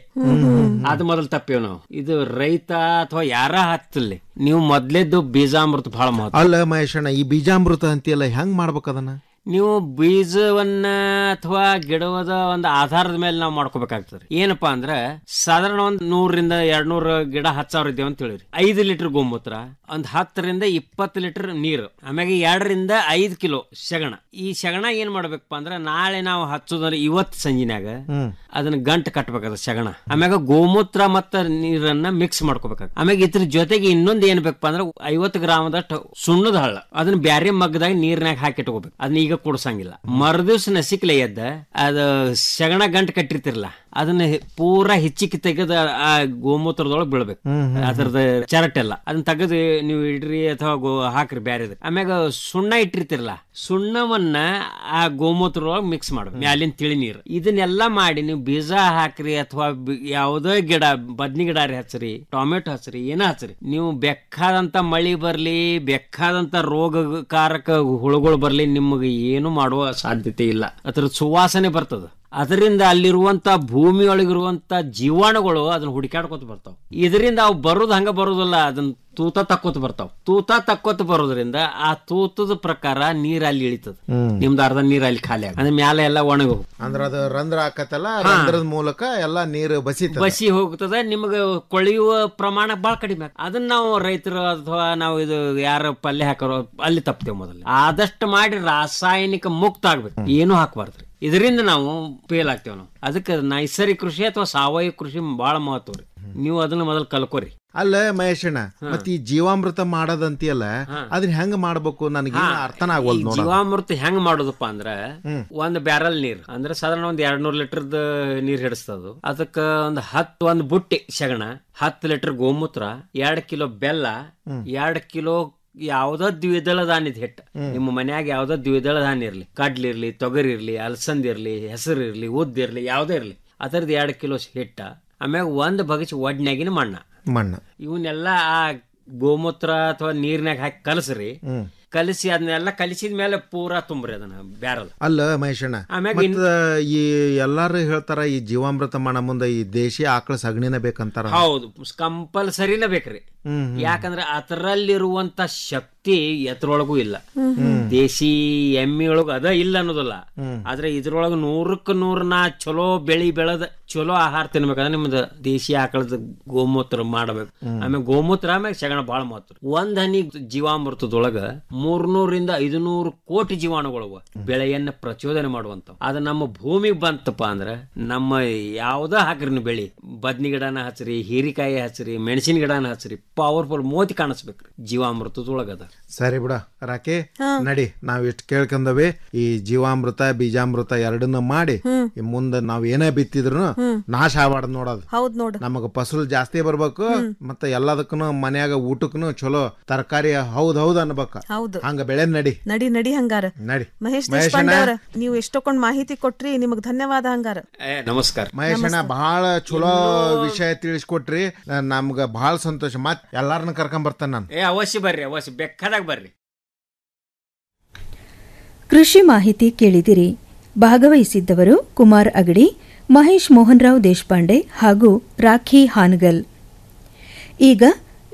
Speaker 19: ಅದು ಮೊದಲು ತಪ್ಪೇವ್ ನಾವು ಇದು ರೈತ ಅಥವಾ ಯಾರ ಹತ್ತಲ್ಲಿ ನೀವು ಮೊದ್ಲೇದ್ದು ಬೀಜಾಮೃತ ಬಹಳ ಮಹತ್ವ
Speaker 18: ಅಲ್ಲ ಮಹೇಶ್ ಅಣ್ಣ ಈ ಬೀಜಾಮೃತ ಅಂತೀಯಲ್ಲ ಹೆಂಗ್ ಮಾಡ್ಬೇಕು ಅದನ್ನ
Speaker 19: ನೀವು ಬೀಜವನ್ನ ಅಥವಾ ಗಿಡದ ಒಂದು ಆಧಾರದ ಮೇಲೆ ನಾವು ಮಾಡ್ಕೋಬೇಕಾಗ್ತದೆ ಏನಪ್ಪಾ ಅಂದ್ರೆ ಸಾಧಾರಣ ಒಂದ್ ನೂರರಿಂದ ಎರಡ್ ನೂರ ಗಿಡ ಹತ್ತು ಸಾವಿರ ಇದ್ದೇವೆ ಅಂತ ಹೇಳಿರಿ ಐದು ಲೀಟರ್ ಗೋಮೂತ್ರ ಒಂದ್ ಹತ್ತರಿಂದ ಇಪ್ಪತ್ತು ಲೀಟರ್ ನೀರು ಆಮ್ಯಾಗ ಎರಡರಿಂದ ಐದು ಕಿಲೋ ಸೆಗಣ ಈ ಸೆಗಣ ಏನ್ ಮಾಡ್ಬೇಕಪ್ಪ ಅಂದ್ರೆ ನಾಳೆ ನಾವು ಹಚ್ಚೋದ್ರೆ ಇವತ್ತು ಸಂಜಿನಾಗ ಅದನ್ನ ಗಂಟು ಕಟ್ಬೇಕಾದ ಸೆಗಣ ಆಮ್ಯಾಗ ಗೋಮೂತ್ರ ಮತ್ತ ನೀರನ್ನ ಮಿಕ್ಸ್ ಮಾಡ್ಕೋಬೇಕಾಗ್ತದೆ ಆಮ್ಯಾಗ ಇದ್ರ ಜೊತೆಗೆ ಇನ್ನೊಂದ್ ಏನ್ ಬೇಕಪ್ಪ ಅಂದ್ರೆ ಐವತ್ತು ಗ್ರಾಮದಷ್ಟು ಸುಣ್ಣದ ಹಳ್ಳ ಅದನ್ನ ಬ್ಯಾರೆ ಮಗ್ಗದಾಗ ನೀರ್ನಾಗ ಹಾಕಿ ಇಟ್ಕೋಬೇಕು ಅದನ್ನ ಈಗ ಕುಡ್ಸಂಗಿಲ್ಲ ಮರುದಿವ್ಸ ನಸಿಕ್ಲೆ ಎದ್ದ ಅದ ಸೆಗಣ ಗಂಟು ಕಟ್ಟಿರ್ತಿರಲ್ಲ ಅದನ್ನ ಹೆ- ಪೂರಾ ಹೆಚ್ಚಿಗೆ ತೆಗೆದ ಆ ಗೋಮೂತ್ರದೊಳಗೆ ಬೀಳ್ಬೇಕು ಅದ್ರದ ಚರಟೆಲ್ಲ ಅದನ್ನ ತೆಗೆದು ನೀವು ಇಡ್ರಿ ಅಥವಾ ಗೋ ಹಾಕ್ರಿ ಬ್ಯಾರೆದ ಆಮ್ಯಾಗ ಸುಣ್ಣ ಇಟ್ಟಿರ್ತಿರಲ್ಲ ಸುಣ್ಣವನ್ನ ಆ ಗೋಮೂತ್ರದೊಳಗೆ ಮಿಕ್ಸ್ ಮಾಡ್ಬೇಕು ಮ್ಯಾಲಿನ ತಿಳಿ ನೀರು ಇದನ್ನೆಲ್ಲ ಮಾಡಿ ನೀವು ಬೀಜ ಹಾಕ್ರಿ ಅಥವಾ ಬಿ- ಯಾವುದೇ ಗಿಡ ಬದ್ನಿ ಗಿಡ ರೀ ಹಚ್ಚ್ರಿ ಟೊಮೆಟೊ ಹಚ್ಚ್ರಿ ಏನ ಹಚ್ಚ್ರಿ ನೀವು ಬೆಕ್ಕಾದಂತ ಮಳಿ ಬರ್ಲಿ ಬೆಕ್ಕಾದಂತ ರೋಗಕಾರಕ ಹುಳುಗಳು ಬರ್ಲಿ ನಿಮಗೆ ಏನು ಮಾಡುವ ಸಾಧ್ಯತೆ ಇಲ್ಲ ಅದ್ರ ಸುವಾಸನೆ ಬರ್ತದ ಅದರಿಂದ ಅಲ್ಲಿರುವಂತ ಭೂಮಿಯೊಳಗಿರುವಂತ ಜೀವಾಣುಗಳು ಅದನ್ನ ಹುಡುಕಾಡ್ಕೊತ ಬರ್ತಾವ ಇದರಿಂದ ಅವು ಬರೋದು ಹಂಗ ಬರೋದಿಲ್ಲ ಅದನ್ನ ತೂತ ತಕ್ಕೋತ ಬರ್ತಾವ ತೂತ ತಕ್ಕೋತ ಬರೋದ್ರಿಂದ ಆ ತೂತದ ಪ್ರಕಾರ ನೀರ್ ಅಲ್ಲಿ ಇಳಿತದ
Speaker 18: ಹ್ಮ್.
Speaker 19: ನಿಮ್ದು ಅರ್ಧ ನೀರ್ ಅಲ್ಲಿ ಖಾಲಿ ಆಗ ಅಂದ್ರೆ ಮ್ಯಾಲೆ ಎಲ್ಲ ಒಣಗಿ ಹೋಗ್
Speaker 18: ಅಂದ್ರ ಅದು ರಂಧ್ರ ಹಾಕತ್ತಲ್ಲ ರಂಧ್ರದ ಮೂಲಕ ಎಲ್ಲಾ ನೀರು ಬಸಿತ
Speaker 19: ಬಸಿ ಹೋಗ್ತದ ನಿಮ್ಗೆ ಕೊಳೆಯುವ ಪ್ರಮಾಣ ಬಹಳ ಕಡಿಮೆ ಆಗ್ತದೆ. ಅದನ್ನ ನಾವು ರೈತರು ಅಥವಾ ನಾವು ಇದು ಯಾರ ಪಲ್ಯ ಹಾಕೋರು ಅಲ್ಲಿ ತಪ್ತೇವೆ ಮೊದಲು ಆದಷ್ಟು ಮಾಡಿ ರಾಸಾಯನಿಕ ಮುಕ್ತ ಆಗ್ಬೇಕು ಏನು ಹಾಕ್ಬಾರ್ದ್ರಿ ಇದರಿಂದ ನಾವು ಫೇಲ್ ಆಗ್ತೇವೆ ನಾವು ಅದಕ್ಕೆ ನೈಸರ್ಗಿಕ ಕೃಷಿ ಅಥವಾ ಸಾವಯವ ಕೃಷಿ ಬಹಳ ಮಹತ್ವ ರೀ ನೀವು ಅದನ್ನ ಮೊದಲು ಕಲ್ಕೋರಿ
Speaker 18: ಅಲ್ಲ ಮಹೇಶಣ್ಣ ಮತ್ ಈ ಜೀವಾಮೃತ ಮಾಡೋದಂತೀಯಲ್ಲ ಅದನ್ನ ಹೆಂಗ್ ಮಾಡ್ಬೇಕು ನನಗೆ ಅರ್ಥನ
Speaker 19: ಈ
Speaker 18: ಆಗೋಲ್ ನೋಡ
Speaker 19: ಜೀವಾಮೃತ ಹೆಂಗ್ ಮಾಡೋದಪ್ಪ ಅಂದ್ರ ಒಂದ್ ಬ್ಯಾರಲ್ ನೀರ್ ಅಂದ್ರೆ ಸಾಧಾರಣ ಒಂದ್ ಎರಡ್ ನೂರ್ ಲೀಟರ್ದ ನೀರ್ ಹಿಡಿಸ್ತದು ಅದಕ್ಕ ಒಂದ್ ಹತ್ತು ಒಂದ್ ಬುಟ್ಟಿ ಸೆಗಣ ಹತ್ತು ಲೀಟರ್ ಗೋಮೂತ್ರ ಎರಡ್ ಕಿಲೋ ಬೆಲ್ಲ ಎರಡ್ ಕಿಲೋ ಯಾವ್ದೋ ದ್ವಿದಳ ಧಾನ್ಯದ ಹಿಟ್ಟು ನಿಮ್ಮ ಮನ್ಯಾಗ ಯಾವ್ದೋ ದ್ವಿದಳ ಧಾನ್ಯ ಇರ್ಲಿ ಕಡ್ಲಿ ಇರ್ಲಿ ತೊಗರಿ ಇರ್ಲಿ ಅಲಸಂದಿ ಇರ್ಲಿ ಹೆಸರು ಇರ್ಲಿ ಉದ್ದ ಇರ್ಲಿ ಯಾವ್ದೇ ಇರ್ಲಿ ಅದರದ್ದು ಎರಡ್ ಕಿಲೋ ಹಿಟ್ಟ ಆಮ್ಯಾಗ ಒಂದ್ ಬಗಚ್ ಒಡ್ನ್ಯಾಗಿನ ಮಣ್ಣ
Speaker 18: ಮಣ್ಣ
Speaker 19: ಇವನ್ನೆಲ್ಲ ಆ ಗೋಮೂತ್ರ ಅಥವಾ ನೀರ್ನಾಗ ಹಾಕಿ ಕಲಸ್ರಿ
Speaker 18: ಹ್ಮ್.
Speaker 19: ಕಲಸಿ ಅದನ್ನೆಲ್ಲ ಕಲಿಸಿದ ಮೇಲೆ ಪೂರಾ ತುಂಬ್ರಿ ಅದನ್ನ ಬ್ಯಾರಲ್
Speaker 18: ಅಲ್ಲ ಮಹೇಶಣ್ಣ
Speaker 19: ಆಮ್ಯಾಗ ಇನ್-
Speaker 18: ಮತ್ತ ಈ ಎಲ್ಲಾರು ಹೇಳ್ತಾರ ಈ ಜೀವಾಮೃತ ಮಾಡ ಮುಂದ ಈ ದೇಶಿ ಆಕಳ ಸಗಣಿನ ಬೇಕಂತಾರ
Speaker 19: ಹೌದು ಕಂಪಲ್ಸರಿನ ಬೇಕ್ರಿ
Speaker 18: ಹ್ಮ್, ಹ್ಮ್.
Speaker 19: ಯಾಕಂದ್ರೆ ಅದರಲ್ಲಿರುವಂತ ಶಕ್ತಿ ಎತ್ರೊಳಗೂ ಇಲ್ಲ
Speaker 18: ಹ್ಮ್.
Speaker 19: ದೇಶಿ ಎಮ್ಮಿಯೊಳಗ ಅದ ಇಲ್ಲ ಅನ್ನೋದಲ್ಲ
Speaker 18: ಹ್ಮ್.
Speaker 19: ಆದ್ರೆ ಇದ್ರೊಳಗ ನೂರಕ್ಕ ನೂರ ನಾ ಚಲೋ ಬೆಳಿ ಬೆಳೆದ ಚಲೋ ಆಹಾರ ತಿನ್ಬೇಕಂದ್ರೆ ನಿಮ್ದು ದೇಶಿ ಆಕಳದ ಗೋಮೂತ್ರ ಮಾಡಬೇಕು ಆಮೇಲೆ ಗೋಮೂತ್ರ ಆಮೇಲೆ ಸಗಣ ಬಹಳ ಮಹತ್ವ ಒಂದ್ ಹನಿ ಜೀವಾಮೃತದೊಳಗ ಮೂರ್ನೂರಿಂದ ಐದುನೂರು ಕೋಟಿ ಜೀವಾಣುಗಳವ ಬೆಳೆಯನ್ನ ಪ್ರಚೋದನೆ ಮಾಡುವಂತ ಅದು ನಮ್ಮ ಭೂಮಿಗೆ ಬಂತಪ್ಪ ಅಂದ್ರ ನಮ್ಮ ಯಾವ್ದ ಹಾಕ್ರಿ ನೀವು ಬೆಳಿ ಬದ್ನಿ ಗಿಡನ ಹಚ್ರಿ ಹೀರಿಕಾಯಿ ಹಚ್ರಿ ಮೆಣಸಿನ ಗಿಡನ ಹಚ್ರಿ ಪವರ್ಫುಲ್ ಮೋತಿ ಕಾಣಿಸ್ಬೇಕ್ರಿ ಜೀವಾಮೃತದೊಳಗದ
Speaker 18: ಸರಿ ಬಿಡ ರಾಕೆ ನಡಿ ನಾವ್ ಇಷ್ಟ ಕೇಳ್ಕೊಂಡವಿ ಈ ಜೀವಾಮೃತ ಬೀಜಾಮೃತ ಎರಡನ್ನ ಮಾಡಿ ಈ ಮುಂದ ನಾವ್ ಏನೇ ಬಿತ್ತಿದ್ರು ನಾಶ ಆಗ್ಬಾರ್ದು ನೋಡೋದು
Speaker 3: ಹೌದ್ ನೋಡು
Speaker 18: ನಮಗ ಫಸಲು ಜಾಸ್ತಿ ಬರ್ಬೇಕು ಮತ್ತೆ ಎಲ್ಲದಕ್ಕೂ ಮನ್ಯಾಗ ಊಟಕ್ಕೂ ಚಲೋ ತರಕಾರಿ ಹೌದ್ ಹೌದ್ ಅನ್ಬೇಕ
Speaker 3: ಹೌದು
Speaker 18: ಹಂಗ ಬೆಳೆ ನಡಿ
Speaker 3: ನಡಿ ನಡಿ ಹಂಗಾರ
Speaker 18: ನಡಿ
Speaker 3: ಮಹೇಶ್
Speaker 18: ಮಹೇಶಣ್ಣ
Speaker 3: ದೇಶಪಾಂಡೆ ಅವ್ರ ನೀವು ಎಷ್ಟೊಕೊಂಡ್ ಮಾಹಿತಿ ಕೊಟ್ರಿ ನಿಮಗ್ ಧನ್ಯವಾದ ಹಂಗಾರ
Speaker 19: ಏ ನಮಸ್ಕಾರ
Speaker 18: ಮಹೇಶಣ್ಣ ಬಹಳ ಚಲೋ ವಿಷಯ ತಿಳಿಸ್ಕೊಟ್ರಿ ನಮ್ಗ ಬಹಳ ಸಂತೋಷ ಮತ್ ಎಲ್ಲಾರನ್ನ ಕರ್ಕೊಂಡ್ ಬರ್ತಾನೆ ನಾನು
Speaker 19: ಏ ಅವಶ್ಯ ಬರ್ರಿ ಅವಶ್ಯ ಬೆಕ್ಕದಾಗ ಬರ್ರಿ
Speaker 1: ಕೃಷಿ ಮಾಹಿತಿ ಕೇಳಿದಿರಿ ಭಾಗವಹಿಸಿದ್ದವರು ಕುಮಾರ್ ಅಗಡಿ ಮಹೇಶ್ ಮೋಹನ್ರಾವ್ ದೇಶಪಾಂಡೆ ಹಾಗೂ ರಾಖಿ ಹಾನಗಲ್ ಈಗ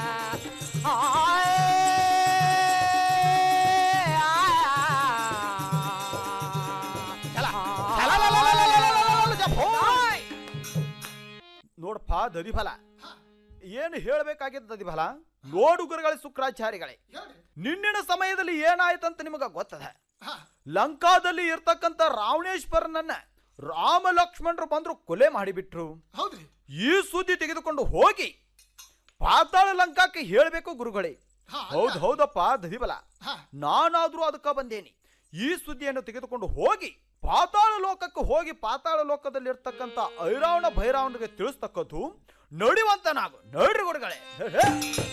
Speaker 20: ನೋಡಪ್ಪ ದದಿಫಲ ಏನು ಹೇಳಬೇಕಾಗಿದ್ದ ದದಿಫಲ ನೋಡು ಗುರುಗಳೇ ಶುಕ್ರಾಚಾರಿಗಳೇ ನಿನ್ನಿನ ಸಮಯದಲ್ಲಿ ಏನಾಯ್ತಂತ ನಿಮಗ ಗೊತ್ತದ ಲಂಕಾದಲ್ಲಿ ಇರ್ತಕ್ಕಂಥ ರಾವಣೇಶ್ವರನನ್ನ ರಾಮ ಲಕ್ಷ್ಮಣರು ಬಂದ್ರು ಕೊಲೆ ಮಾಡಿಬಿಟ್ರು
Speaker 21: ಹೌದ್ರಿ
Speaker 20: ಈ ಸುದ್ದಿ ತೆಗೆದುಕೊಂಡು ಹೋಗಿ ಪಾತಾಳ ಲಂಕಾಕ್ಕೆ ಹೇಳಬೇಕು ಗುರುಗಳೇ ಹೌದು ಹೌದಪ್ಪ ದದಿಬಲ ನಾನಾದ್ರೂ ಅದಕ್ಕ ಬಂದೇನಿ ಈ ಸುದ್ದಿಯನ್ನು ತೆಗೆದುಕೊಂಡು ಹೋಗಿ ಪಾತಾಳ ಲೋಕಕ್ಕೆ ಹೋಗಿ ಪಾತಾಳ ಲೋಕದಲ್ಲಿ ಇರ್ತಕ್ಕಂಥ ಐರಾವಣ ಭೈರಾವಣಿಗೆ ತಿಳಿಸ್ತಕ್ಕದ್ದು ನಡಿವಂತ ನಾವು ನಡ್ರಿ ಗುರುಗಳೇ ಹೇ, ಹೇ.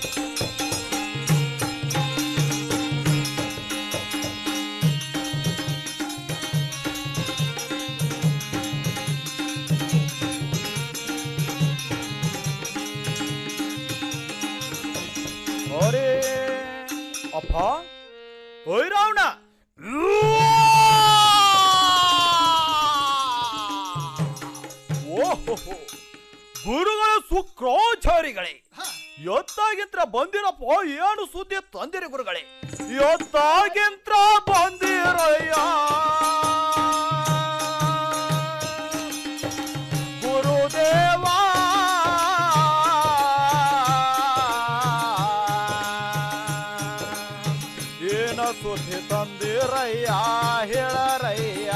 Speaker 20: ಅರೆ ಅಪ್ಪ ಓಯ್ ರಾವಣ ಓಹೋ ಗುರುಗಳ ಸುಕ್ರೋಚಾರಿಗಳೇ ಎತ್ತಾಗಿಂತ್ರ ಬಂದಿರಪ್ಪ ಏನು ಸುದ್ದಿ ತಂದಿರಿ ಗುರುಗಳೇ ಎತ್ತಾಗಿಂತ್ರ ಬಂದಿರಯ್ಯ ಗುರುದೇವಾ ಏನ ಸುದ್ದಿ ತಂದಿರಯ್ಯ ಹೇಳರಯ್ಯ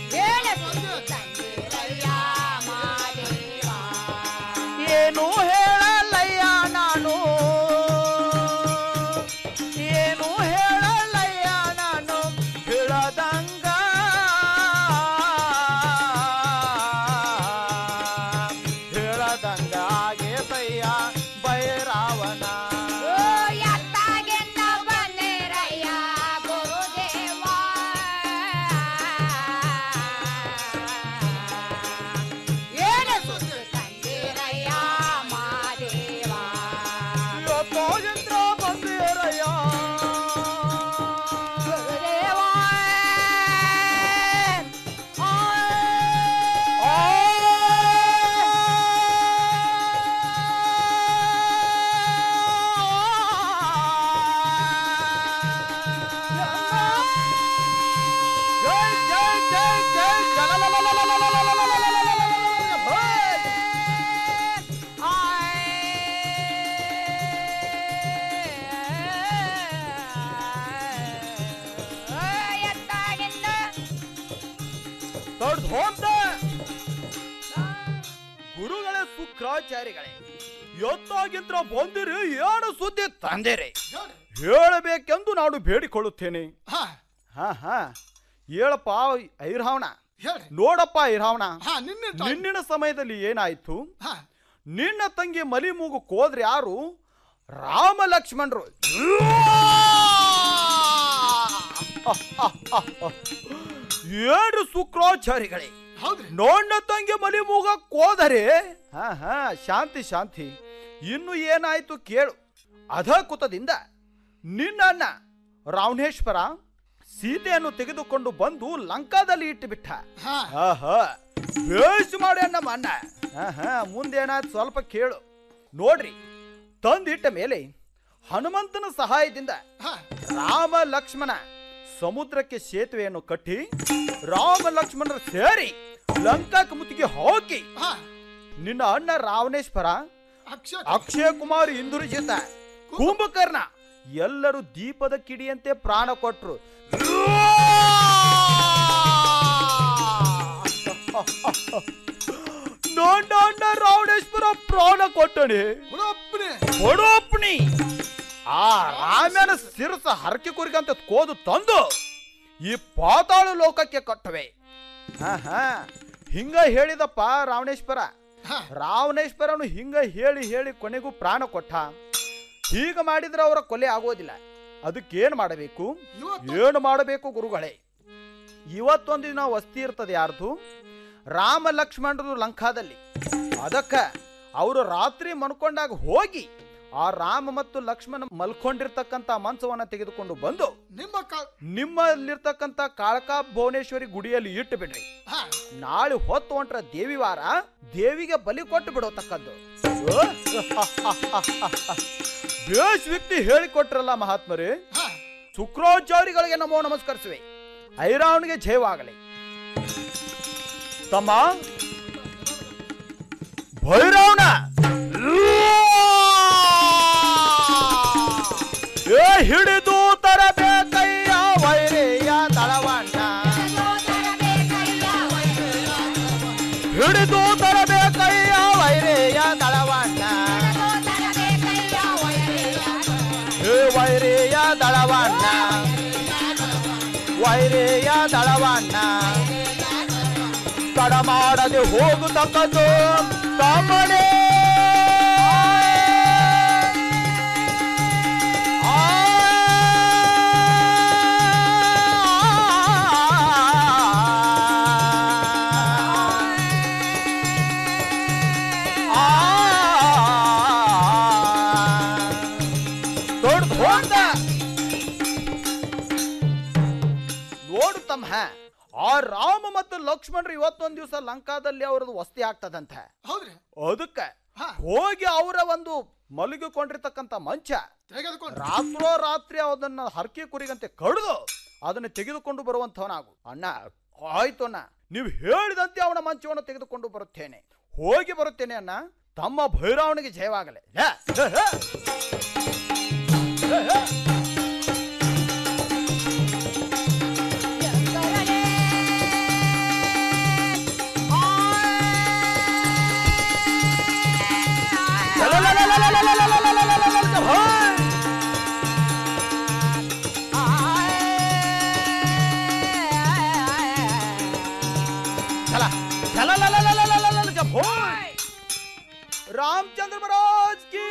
Speaker 20: ಏನು ಹೇಳ ಹೋದ ಗುರುಗಳೇ ಶುಕ್ರಾಚಾರ್ಯಗಳೇ ಎತ್ತಾಗಿದ್ರ ಬಂದಿರಿ ಏನು ಸುದ್ದಿ ತಂದಿರಿ ಹೇಳಬೇಕೆಂದು ನಾನು ಬೇಡಿಕೊಳ್ಳುತ್ತೇನೆ ಹಾ ಹಾ ಹೇಳಪ್ಪ ಐರಾವಣ ನೋಡಪ್ಪ ಐರಾವಣ ನಿನ್ನಿನ ಸಮಯದಲ್ಲಿ ಏನಾಯ್ತು ನಿನ್ನ ತಂಗಿ ಮಲಿ ಮೂಗು ಕೋದ್ರೆ ಯಾರು ರಾಮ ಲಕ್ಷ್ಮಣರು ಏನು ಶುಕ್ರಾಚಾರಿಗಳೇ ನೋಣ್ಣ ತಂಗಿ ಮಲಿ ಮೂಗ ಕೋದರೆ ಹಾ ಹಾ ಶಾಂತಿ ಶಾಂತಿ ಇನ್ನು ಏನಾಯ್ತು ಕೇಳು ಅಧ ಕುತದಿಂದ ನಿನ್ನ ಅಣ್ಣ ರಾವಣೇಶ್ವರ ಸೀತೆಯನ್ನು ತೆಗೆದುಕೊಂಡು ಬಂದು ಲಂಕಾದಲ್ಲಿ ಇಟ್ಟುಬಿಟ್ಟ ಆಹಾ ಬೇಸ್ ಮಾಡಿ ನಮ್ಮ ಅಣ್ಣ ಆಹಾ ಮುಂದೇನಾಯ್ತು ಸ್ವಲ್ಪ ಕೇಳು ನೋಡ್ರಿ ತಂದಿಟ್ಟ ಮೇಲೆ ಹನುಮಂತನ ಸಹಾಯದಿಂದ ರಾಮ ಲಕ್ಷ್ಮಣ ಸಮುದ್ರಕ್ಕೆ ಸೇತುವೆಯನ್ನು ಕಟ್ಟಿ ರಾಮ ಲಕ್ಷ್ಮಣರು ಸೇರಿ ಲಂಕಾಕ್ಕೆ ಮುತ್ತಿಗೆ ಹೋಗಿ ನಿನ್ನ ಅಣ್ಣ ರಾವಣೇಶ್ವರ ಅಕ್ಷಯ ಕುಮಾರ್ ಇಂದುರ್ಜಿತ ಕುಂಭಕರ್ಣ ಎಲ್ಲರೂ ದೀಪದ ಕಿಡಿಯಂತೆ ಪ್ರಾಣ ಕೊಟ್ರು ನೋಡ ಅಣ್ಣ ರಾವಣೇಶ್ವರ ಪ್ರಾಣ ಕೊಟ್ಟಣೆ ಕೊಡೋಪ್ನಿ ಆ ರಾಮನ ಸಿರಸ ಹರಕೆ ಕುರಿಗಂತ ಕೋದು ತಂದು ಈ ಪಾತಾಳ ಲೋಕಕ್ಕೆ ಕಟ್ಟವೆ ಹಾ ಹಾ ಹಿಂಗ ಹೇಳಿದಪ್ಪ ರಾವಣೇಶ್ವರ ರಾವಣೇಶ್ವರನು ಹಿಂಗ ಹೇಳಿ ಹೇಳಿ ಕೊನೆಗೂ ಪ್ರಾಣ ಕೊಟ್ಟ ಹೀಗ ಮಾಡಿದ್ರೆ ಅವರ ಕೊಲೆ ಆಗೋದಿಲ್ಲ ಅದಕ್ಕೇನು ಮಾಡಬೇಕು ಏನು ಮಾಡಬೇಕು ಗುರುಗಳೇ ಇವತ್ತೊಂದು ದಿನ ವಸ್ತಿ ಇರ್ತದೆ ಯಾರ್ದು ರಾಮ ಲಕ್ಷ್ಮಣರು ಲಂಕಾದಲ್ಲಿ ಅದಕ್ಕ ಅವರು ರಾತ್ರಿ ಮನ್ಕೊಂಡಾಗ ಹೋಗಿ ಆ ರಾಮ ಮತ್ತು ಲಕ್ಷ್ಮಣ ಮಲ್ಕೊಂಡಿರ್ತಕ್ಕಂತ ಮಂಚವನ್ನ ತೆಗೆದುಕೊಂಡು ಬಂದು
Speaker 21: ನಿಮ್ಮ
Speaker 20: ನಿಮ್ಮಲ್ಲಿರ್ತಕ್ಕಂತ ಕಾಳಕಾ ಭುವನೇಶ್ವರಿ ಗುಡಿಯಲ್ಲಿ ಇಟ್ಟು ಬಿಡ್ರಿ ನಾಳೆ ಹೊತ್ತು ಹೊಂಟ್ರ ದೇವಿವಾರ ದೇವಿಗೆ ಬಲಿ ಕೊಟ್ಟು ಬಿಡೋತಕ್ಕದ್ದು ಬೇಸ್ ವ್ಯಕ್ತಿ ಹೇಳಿಕೊಟ್ರಲ್ಲ ಮಹಾತ್ಮರೇ ಶುಕ್ರಾಚಾರಿಗಳಿಗೆ ನಮೋ ನಮಸ್ಕರಿಸುವೆ ಐರಾವಣಿಗೆ ಜಯವಾಗಲಿ ತಮ್ಮ ಭೈರವನ ಏ ಹಿಡಿದು ತರಬೇಕಯ್ಯ ವೈರಿಯ ದಳವಣ್ಣ ಹಿಡಿದು ತರಬೇಕಯ್ಯ ವೈರಿಯ ದಳವಣ್ಣ ಏ ವೈರಿಯ ದಳವಣ್ಣ ವೈರಿಯ ದಳವಣ್ಣ ತಡ ಮಾಡದೆ ಹೋಗುತ್ತಕ್ಕದ್ದು ತಮ್ಮನೇ ದೊಡ್ಡ ಹೋದ ನೋಡು ತಮ್ಮ ಆ ರಾಮ ಮತ್ತು ಲಕ್ಷ್ಮಣರು ಇವತ್ತೊಂದ್ ದಿವಸ ಲಂಕಾದಲ್ಲಿ ಅವ್ರದ್ದು ವಸ್ತಿ ಆಗ್ತದಂತೆ
Speaker 21: ಹೌದ್ರಿ
Speaker 20: ಅದಕ್ಕೆ ಹೋಗಿ ಅವರ ಒಂದು ಮಲಗಿಕೊಂಡಿರ್ತಕ್ಕಂಥ ಮಂಚ ರಾತ್ರೋ ರಾತ್ರಿ ಅದನ್ನ ಹರಕೆ ಕುರಿಗಂತೆ ಕಡಿದು ಅದನ್ನ ತೆಗೆದುಕೊಂಡು ಬರುವಂತವನಾಗು ಅಣ್ಣ ಆಯ್ತು ಅಣ್ಣ ನೀವು ಹೇಳಿದಂತೆ ಅವನ ಮಂಚವನ್ನು ತೆಗೆದುಕೊಂಡು ಬರುತ್ತೇನೆ ಹೋಗಿ ಬರುತ್ತೇನೆ ಅಣ್ಣ ತಮ್ಮ ಭೈರವನಿಗೆ ಜಯವಾಗಲೆ ಹೇ, ಹೇ, ಹೇ. ಹೇ, ಹೇ. चला चला ला ला ला ला ला ला ला जब हो रामचंद्र महाराज की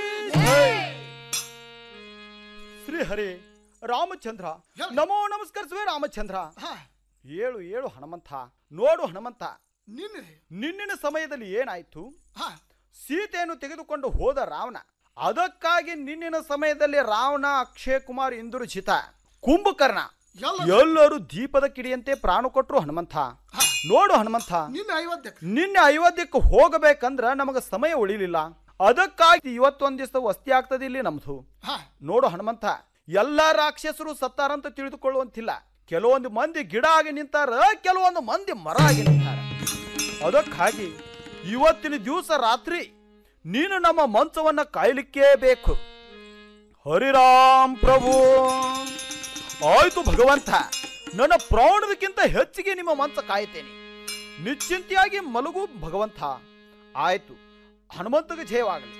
Speaker 20: ಶ್ರೀ ಹರಿ ರಾಮಚಂದ್ರ ನಮೋ ನಮಸ್ಕರಿಸುವೆ ರಾಮಚಂದ್ರ ಏಳು ಏಳು ಹನುಮಂತ ನೋಡು ಹನುಮಂತ ನಿನ್ನಿನ ಸಮಯದಲ್ಲಿ ಏನಾಯ್ತು ಸೀತೆಯನ್ನು ತೆಗೆದುಕೊಂಡು ಹೋದ ರಾವಣ ಅದಕ್ಕಾಗಿ ನಿನ್ನಿನ ಸಮಯದಲ್ಲಿ ರಾವಣ ಅಕ್ಷಯ್ ಕುಮಾರ್ ಇಂದ್ರಜಿತ ಕುಂಭಕರ್ಣ ಎಲ್ಲರೂ ದೀಪದ ಕಿಡಿಯಂತೆ ಪ್ರಾಣ ಕೊಟ್ಟರು ಹನುಮಂತ ನೋಡು ಹನುಮಂತ
Speaker 21: ನಿನ್ನ ಐವತ್ತಕ್ಕೆ
Speaker 20: ನಿನ್ನೆ ಅಯೋಧ್ಯಕ್ಕೆ ಹೋಗಬೇಕಂದ್ರ ನಮಗ ಸಮಯ ಉಳಿಲಿಲ್ಲ ಅದಕ್ಕಾಗಿ ಇವತ್ತೊಂದ್ ದಿವಸ ವಸ್ತಿ ಆಗ್ತದೆ ಇಲ್ಲಿ ನಮ್ದು ನೋಡು ಹನುಮಂತ ಎಲ್ಲಾ ರಾಕ್ಷಸರು ಸತ್ತಾರಂತ ತಿಳಿದುಕೊಳ್ಳುವಂತಿಲ್ಲ ಕೆಲವೊಂದು ಮಂದಿ ಗಿಡ ಆಗಿ ನಿಂತಾರ ಕೆಲವೊಂದು ಮಂದಿ ಮರ ಆಗಿ ನಿಂತಾರ ಅದಕ್ಕಾಗಿ ಇವತ್ತಿನ ದಿವಸ ರಾತ್ರಿ ನೀನು ನಮ್ಮ ಮಂಚವನ್ನ ಕಾಯ್ಲಿಕ್ಕೇ ಬೇಕು ಹರಿರಾಮ್ ಪ್ರಭು ಆಯ್ತು ಭಗವಂತ ನನ್ನ ಪ್ರಾಣದಕ್ಕಿಂತ ಹೆಚ್ಚಿಗೆ ನಿಮ್ಮ ಮಂಚ ಕಾಯ್ತೇನೆ ನಿಶ್ಚಿಂತೆಯಾಗಿ ಮಲಗು ಭಗವಂತ ಆಯ್ತು ಹನುಮಂತಗೆ ಜಯವಾಗಲಿ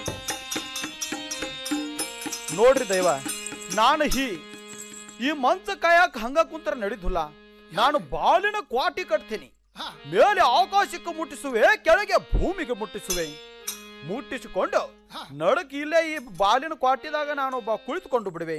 Speaker 20: ನೋಡ್ರಿ ದೈವ ನಾನು ಹಿ ಈ ಮಂಚ ಕಾಯಕ್ ಹಂಗ ಕುಂತರ ನಡಿದುಲ್ಲ ನಾನು ಬಾಲಿನ ಕ್ವಾಟಿ ಕಟ್ತೀನಿ ಮೇಲೆ ಆಕಾಶಕ್ಕೆ ಮುಟ್ಟಿಸುವೆ ಕೆಳಗೆ ಭೂಮಿಗೆ ಮುಟ್ಟಿಸುವೆ ಮುಟ್ಟಿಸಿಕೊಂಡು ನಡಕ್ ಇಲ್ಲೇ ಈ ಬಾಲಿನ ಕ್ವಾಟಿದಾಗ ನಾನೊಬ್ಬ ಕುಳಿತುಕೊಂಡು ಬಿಡುವೆ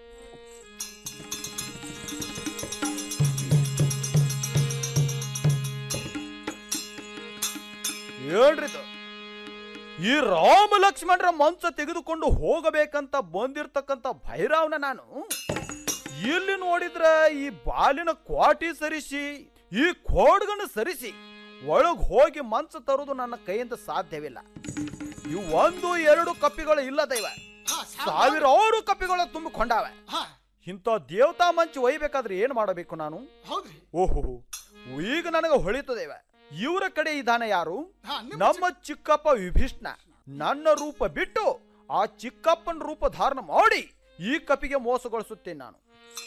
Speaker 20: ಹೇಳ್ರಿದು ಈ ರಾಮ ಲಕ್ಷ್ಮಣರ ಮಂಚ ತೆಗೆದುಕೊಂಡು ಹೋಗಬೇಕಂತ ಬಂದಿರ್ತಕ್ಕಂಥ ಭೈರವನ ನಾನು ಇಲ್ಲಿ ನೋಡಿದ್ರ ಈ ಬಾಲಿನ ಕ್ವಾಟಿ ಸರಿಸಿ ಈ ಕೋಡ್ಗನ ಸರಿಸಿ ಒಳಗ್ ಹೋಗಿ ಮಂಚ ತರುವುದು ನನ್ನ ಕೈಯಿಂದ ಸಾಧ್ಯವಿಲ್ಲ ಇವು ಒಂದು ಎರಡು ಕಪ್ಪಿಗಳು ಇಲ್ಲ ದೈವ ಸಾವಿರಾರು ಕಪ್ಪಿಗಳು ತುಂಬಿಕೊಂಡಾವೆ ಇಂಥ ದೇವತಾ ಮಂಚ ಒಯ್ಬೇಕಾದ್ರೆ ಏನ್ ಮಾಡಬೇಕು ನಾನು ಓಹೋ ಈಗ ನನಗೆ ಹೊಳಿತದೇವ ಇವರ ಕಡೆ ಇದ್ದಾನೆ ಯಾರು ನಮ್ಮ ಚಿಕ್ಕಪ್ಪ ವಿಭೀಷ್ಣ ನನ್ನ ರೂಪ ಬಿಟ್ಟು ಆ ಚಿಕ್ಕಪ್ಪನ ರೂಪ ಧಾರಣ ಮಾಡಿ ಈ ಕಪಿಗೆ ಮೋಸಗೊಳಿಸುತ್ತೇನೆ ನಾನು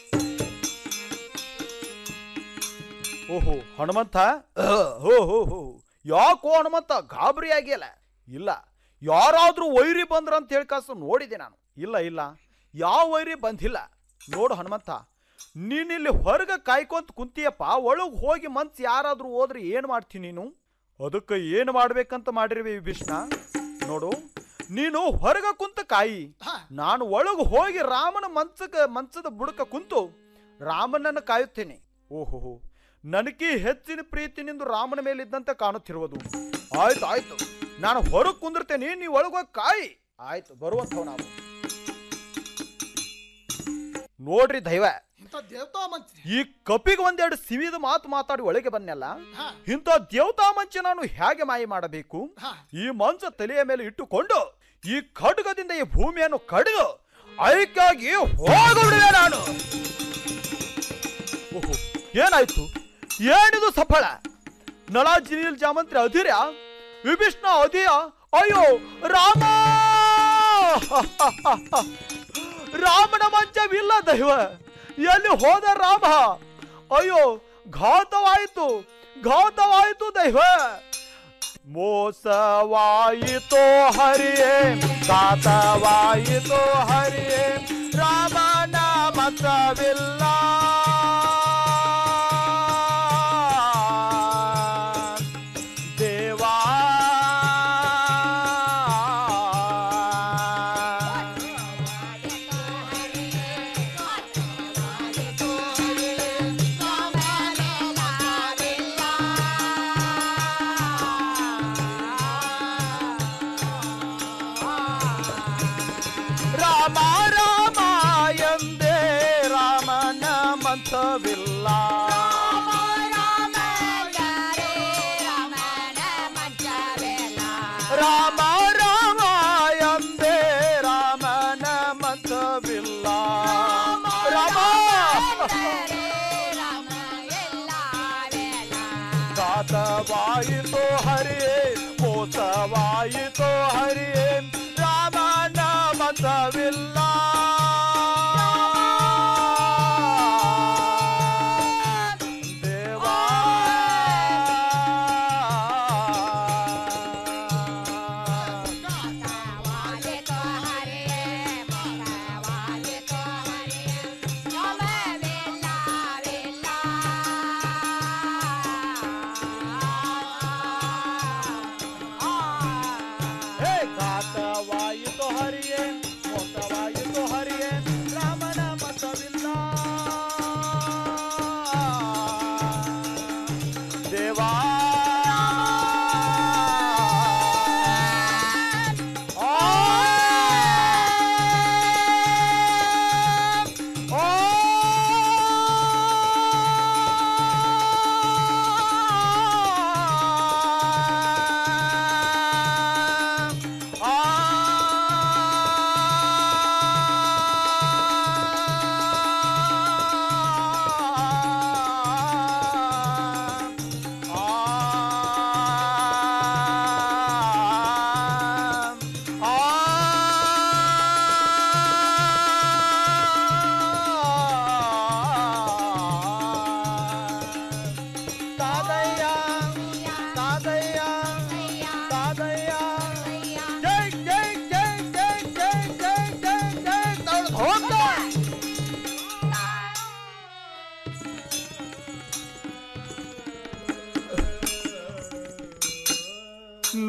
Speaker 20: ಓಹೋ ಹನುಮಂತ ಅಹ್, ಹೋ ಹೋ ಹೋ ಯಾಕೋ ಹನುಮಂತ ಗಾಬರಿ ಆಗಿಲ್ಲ ಇಲ್ಲ ಯಾರಾದ್ರೂ ವೈರಿ ಬಂದ್ರ ಅಂತ ಹೇಳ್ಕಾಸ ನೋಡಿದೆ ನಾನು ಇಲ್ಲ ಇಲ್ಲ ಯಾವ ವೈರಿ ಬಂದಿಲ್ಲ ನೋಡು ಹನುಮಂತ ನೀನಿಲ್ಲಿ ಹೊರಗೆ ಕಾಯ್ಕೊಂತ ಕುಂತಿಯಪ್ಪ ಒಳಗ್ ಹೋಗಿ ಮನ್ಸ್ ಯಾರಾದ್ರೂ ಹೋದ್ರೆ ಏನ್ ಮಾಡ್ತೀನಿ ನೀನು ಅದಕ್ಕೆ ಏನು ಮಾಡ್ಬೇಕಂತ ಮಾಡಿರುವೆ ವಿಭೀಷ್ಣ ನೋಡು ನೀನು ಹೊರಗ ಕುಂತ ಕಾಯಿ ನಾನು ಒಳಗೆ ಹೋಗಿ ರಾಮನ ಮಂಚಕ ಮಂಚದ ಬುಡಕ ಕುಂತು ರಾಮನನ್ನು ಕಾಯುತ್ತೇನೆ ಓಹೋ ನನಗೆ ಹೆಚ್ಚಿನ ಪ್ರೀತಿ ನಿಂದು ರಾಮನ ಮೇಲೆ ಇದ್ದಂತೆ ಕಾಣುತ್ತಿರುವುದು ಆಯ್ತು ಆಯ್ತು ನಾನು ಹೊರಗೆ ಕುಂದಿರ್ತೇನೆ ನೀವು ಒಳಗೋಗಿ ಕಾಯಿ ಆಯ್ತು ಬರುವಂಥವ್ ನಾವು ನೋಡ್ರಿ ದೈವ
Speaker 21: ದೇವತಾ ಮಂಚ
Speaker 20: ಈ ಕಪಿಗೆ ಒಂದೆರಡು ಸಿವಿದ ಮಾತು ಮಾತಾಡಿ ಒಳಗೆ ಬನ್ನೆಲ್ಲ ಇಂಥ ದೇವತಾ ಮಂಚ ನಾನು ಹೇಗೆ ಮಾಯ ಮಾಡಬೇಕು ಈ ಮಂಚ ತಲೆಯ ಮೇಲೆ ಇಟ್ಟುಕೊಂಡು ಈ ಖಡ್ಗದಿಂದ ಈ ಭೂಮಿಯನ್ನು ಕಡಿದು ಐಕ್ಯಾಗಿ ಹೋಗಿಬಿಡುವೆ ನಾನು ಓಹೋ ಏನಾಯ್ತು ಏನಿದು ಸಫಲ ನಳ ಜಿನಿಲ್ ಜಾಮಂತ್ರಿ ಅಧಿರ್ಯ ವಿಭೀಷ್ಣ ಅಧಿಯ ಅಯ್ಯೋ ರಾಮ ರಾಮನ ಮಂಚವಿಲ್ಲ ದೈವ ಎಲ್ಲಿ ಹೋದ ರಾಮ ಅಯ್ಯೋ ಘಾತವಾಯಿತು ಘಾತವಾಯಿತು ದೈವ ಮೋಸವಾಯಿತೋ ಹರಿಯೇ ಘಾತವಾಯಿತೋ ಹರಿಯೇ ರಾಮನ ಮಂಚವಿಲ್ಲ ದೇವಾ ರಾಮ ರಾಮ ಎಂದೇ ರಾಮನ ಮಂಚವಿಲ್ಲ ರಾಮ ರಾಮ ಎಂದೇ ರಾಮನ ಮಂಚವಿಲ್ಲ ರಾಮ ಘಾತವಾಯಿತೋ ಹರಿಯೇ ಮೋಸವಾಯಿತೋ ಹರಿಯೇ ರಾಮನ ಮಂಚವಿಲ್ಲ ದೇವಾ ಹೇ ಘಾತವಾಯಿತು ಹರಿಯೇ ಮೋಸವಾಯಿತು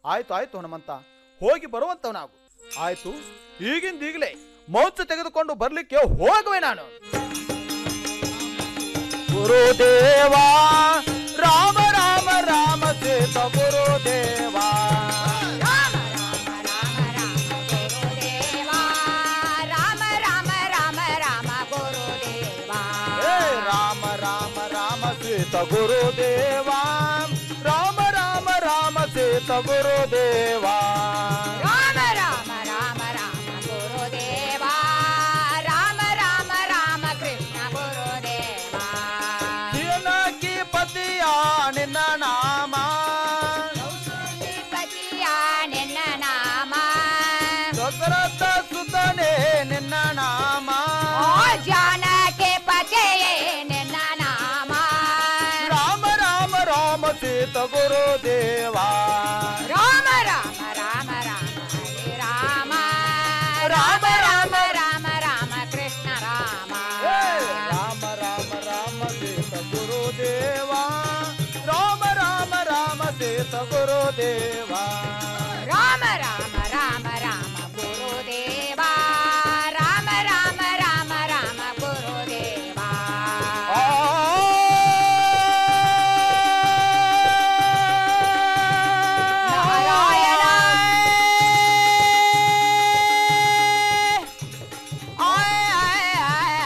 Speaker 20: ಆಯ್ತು ಆಯ್ತು ಹನುಮಂತ ಹೋಗಿ ಬರುವಂತವನಾಗು ಆಯ್ತು ಈಗಿಂದ ಈಗಲೇ ಮೌಚ ತೆಗೆದುಕೊಂಡು ಬರ್ಲಿಕ್ಕೆ ಹೋಗುವೆ ನಾನು ಗುರುದೇವ ರಾಮ ರಾಮ ರಾಮ ಸೇತ ಗುರುದೇವ
Speaker 12: ರಾಮ ರಾಮ ರಾಮ ರಾಮ ಗುರುದೇವ
Speaker 20: ಹೇ ರಾಮ ರಾಮ ರಾಮ ಸೇತ ಗುರುದೇವ ರಾಮ ರಾಮ ರಾಮ ಸೇತ ಗುರುದೇವ
Speaker 12: ರಾಮ ರಾಮ ರಾಮ ರಾಮ ಗುರುದೇವ ರಾಮ ರಾಮ ರಾಮ ಕೃಷ್ಣ ಗುರುದೇವ
Speaker 20: ದಿನಕಿ ಪತಿಯ ನಿನ್ನ ನಾಮ
Speaker 12: ಪತಿಯ ನಿನ್ನ ನಾಮ
Speaker 20: ದಶರಥ ಸುತನೇ ನಿನ್ನ ನಾಮ
Speaker 12: ಓ ಜಾನಕಿ ಪತಿಯೇ ನಿನ್ನ ನಾಮ
Speaker 20: ರಾಮ ರಾಮ ರಾಮ ಸೇತ ಗುರುದೇವ
Speaker 12: ರಾಮ ರಾಮ ರಾಮ ರಾಮ ಹರೇ ರಾಮ ರಾಮ ರಾಮ ರಾಮ ರಾಮ ಕೃಷ್ಣ ರಾಮ
Speaker 20: ಹೇ ರಾಮ ರಾಮ ರಾಮ ಸೇತ ಗುರುದೇವ ರಾಮ ರಾಮ ರಾಮ ಸೇತ ಗುರುದೇವ
Speaker 12: ರಾಮ ರಾಮ ರಾಮ ರಾಮ ಗುರುದೇವ ರಾಮ ರಾಮ ರಾಮ ರಾಮ ಗುರುದೇವ ನಾರಾಯಣ ಆಯ್ ಆಯ್ ಆಯ್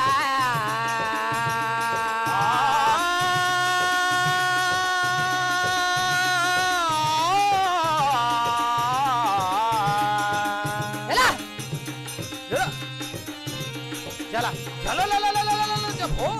Speaker 12: ಎಲ್ಲ
Speaker 20: ಜಲ ಜಲ ಲ ಲ ಲ ಲ ಲ ಲ ಲ ಜ- ಓ.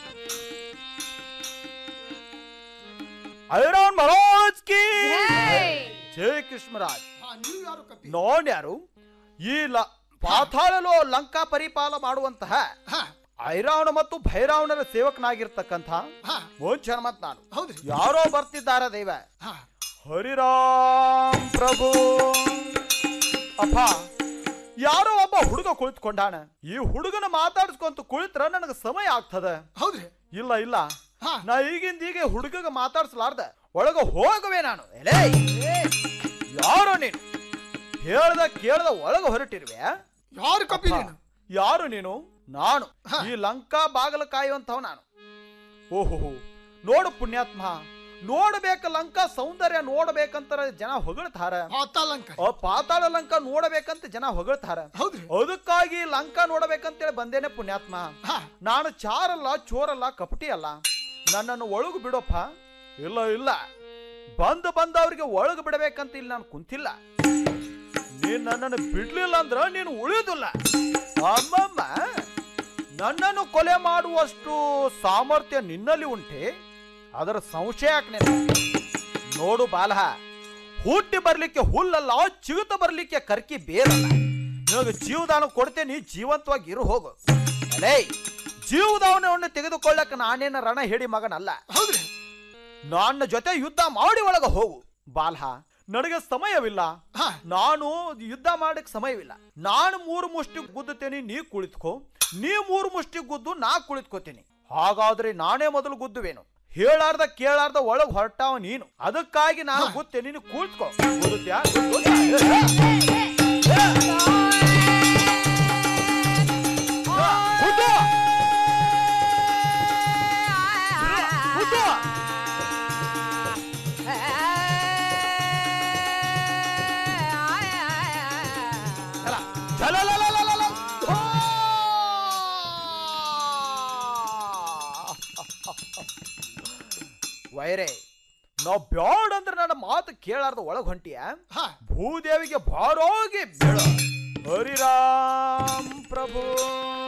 Speaker 20: ಐರಾನ್ ಮಹಾರಾಜ್ ಕಿ ಜೈ ಕೃಷ್ಣರಾಜ್ ನೋಡ್ ಯಾರು ಈ ಲ ಪಾತಾಳಲು ಲಂಕಾ ಪರಿಪಾಲ ಮಾಡುವಂತಹ ಐರಾವಣ ಮತ್ತು ಭೈರಾವಣರ ಸೇವಕನಾಗಿರ್ತಕ್ಕಂಥ ಮತ್ ನಾನು ಯಾರೋ ಬರ್ತಿದ್ದಾರೆ ದೈವ ಹರಿರಾಮ್ ಪ್ರಭು ಅಪ್ಪ ಯಾರೋ ಒಬ್ಬ ಹುಡುಗ ಕುಳಿತುಕೊಂಡಾನ ಈ ಹುಡುಗನ ಮಾತಾಡಿಸ್ಕೊಂತ ಕುಳಿತ್ರ ನನಗೆ ಸಮಯ ಆಗ್ತದ ಹೌದ್ರಿ ಇಲ್ಲ ಇಲ್ಲ ನಾ ಈಗಿಂದ ಈಗ ಹುಡುಗಗ ಮಾತಾಡ್ಸಲಾರ್ದ ಒಳಗ ಹೋಗುವೆ ನಾನು ಎಲೇ ಯಾರೋ ನೀನು ಹೇಳ್ದ ಕೇಳ್ದ ಒಳಗ ಹೊರಟಿರುವೆ ಯಾರು ಕಪ್ಪಿ ಯಾರು ನೀನು ನಾನು ಈ ಲಂಕಾ ಬಾಗಲ ಕಾಯುವಂತವ ನಾನು ಓಹೋ ನೋಡು ಪುಣ್ಯಾತ್ಮ ನೋಡಬೇಕ ಲಂಕಾ ಸೌಂದರ್ಯ ನೋಡಬೇಕಂತ ಜನ ಹೊಗಳ್ತಾರ ಆ ಪಾತಾಳ ಲಂಕಾ ನೋಡಬೇಕಂತ ಜನ ಹೊಗಳ್ತಾರ ಅದಕ್ಕಾಗಿ ಲಂಕಾ ನೋಡಬೇಕಂತೇಳಿ ಬಂದೇನೆ ಪುಣ್ಯಾತ್ಮ ನಾನು ಚಾರಲ್ಲ ಚೋರಲ್ಲ ಕಪಟಿ ಅಲ್ಲ ನನ್ನನ್ನು ಒಳಗು ಬಿಡೋಪ್ಪ ಇಲ್ಲ ಇಲ್ಲ ಬಂದು ಬಂದವ್ರಿಗೆ ಒಳಗು ಬಿಡಬೇಕಂತ ಇಲ್ಲಿ ನಾನು ಕುಂತಿಲ್ಲ ನೀನ್ ನನ್ನನ್ನು ಬಿಡ್ಲಿಲ್ಲ ಅಂದ್ರ ನೀನು ಉಳಿಯೋದಿಲ್ಲ ಅಮ್ಮಮ್ಮ ನನ್ನನ್ನು ಕೊಲೆ ಮಾಡುವಷ್ಟು ಸಾಮರ್ಥ್ಯ ನಿನ್ನಲ್ಲಿ ಉಂಟೆ ಅದರ ಸಂಶಯ ಯಾಕೆ ನಿನಗೆ? ನೋಡು ಬಾಲಹ ಹುಟ್ಟಿ ಬರ್ಲಿಕ್ಕೆ ಹುಲ್ಲಲ್ಲ ಚಿಗುತ ಬರ್ಲಿಕ್ಕೆ ಕರ್ಕಿ ಬೇರಲ್ಲ ನಿನಗೆ ಜೀವದಾನ ಕೊಡ್ತೇನೆ ಜೀವಂತವಾಗಿ ಇರು ಹೋಗು ಅಲೇ ಜೀವದಾನವನ್ನು ತೆಗೆದುಕೊಳ್ಳಕ್ಕೆ ನಾನೇನ ರಣ ಹೇಳಿ ಮಗನಲ್ಲ ಹೌದ್ರಿ ನನ್ನ ಜೊತೆ ಯುದ್ಧ ಮಾಡಿ ಒಳಗ ಹೋಗು ಬಾಲ್ಹ ನನಗೆ ಸಮಯವಿಲ್ಲ ನಾನು ಯುದ್ಧ ಮಾಡಕ್ ಸಮಯವಿಲ್ಲ ನಾನು ಮೂರು ಮುಷ್ಟಿ ಗುದ್ದುತ್ತೇನೆ ನೀ ಕುಳಿತುಕೋ ನೀ ಮೂರು ಮುಷ್ಟಿ ಗುದ್ದು ನಾ ಕುಳಿತುಕೋತೀನಿ ಹಾಗಾದ್ರೆ ನಾನೇ ಮೊದಲು ಗುದ್ದುವೇನು ಹೇಳಾರ್ದ ಕೇಳಾರ್ದ ಒಳಗ್ ಹೊರಟಾವ ನೀನು ಅದಕ್ಕಾಗಿ ನಾನು ಗುತ್ತೇನೆ ನೀನು ಕುಳಿತುಕೋ ಗುದ್ದುತ್ಯಾ? ಗುದ್ದು! ಗುದ್ದು! ಚಲ, ಲ, ಲ, ಲ, ಲ, ಲ. ವೈರೇ ನಾವ್ ಬ್ಯಾಡ್ ಅಂದ್ರೆ ನನ್ನ ಮಾತು ಕೇಳಾರ್ದ ಒಳಗ್ ಹೊಂಟಿಯ ಭೂದೇವಿಗೆ ಭಾರೋಗಿ ಬೀಳ ಹರಿರಾಮ್ ಪ್ರಭು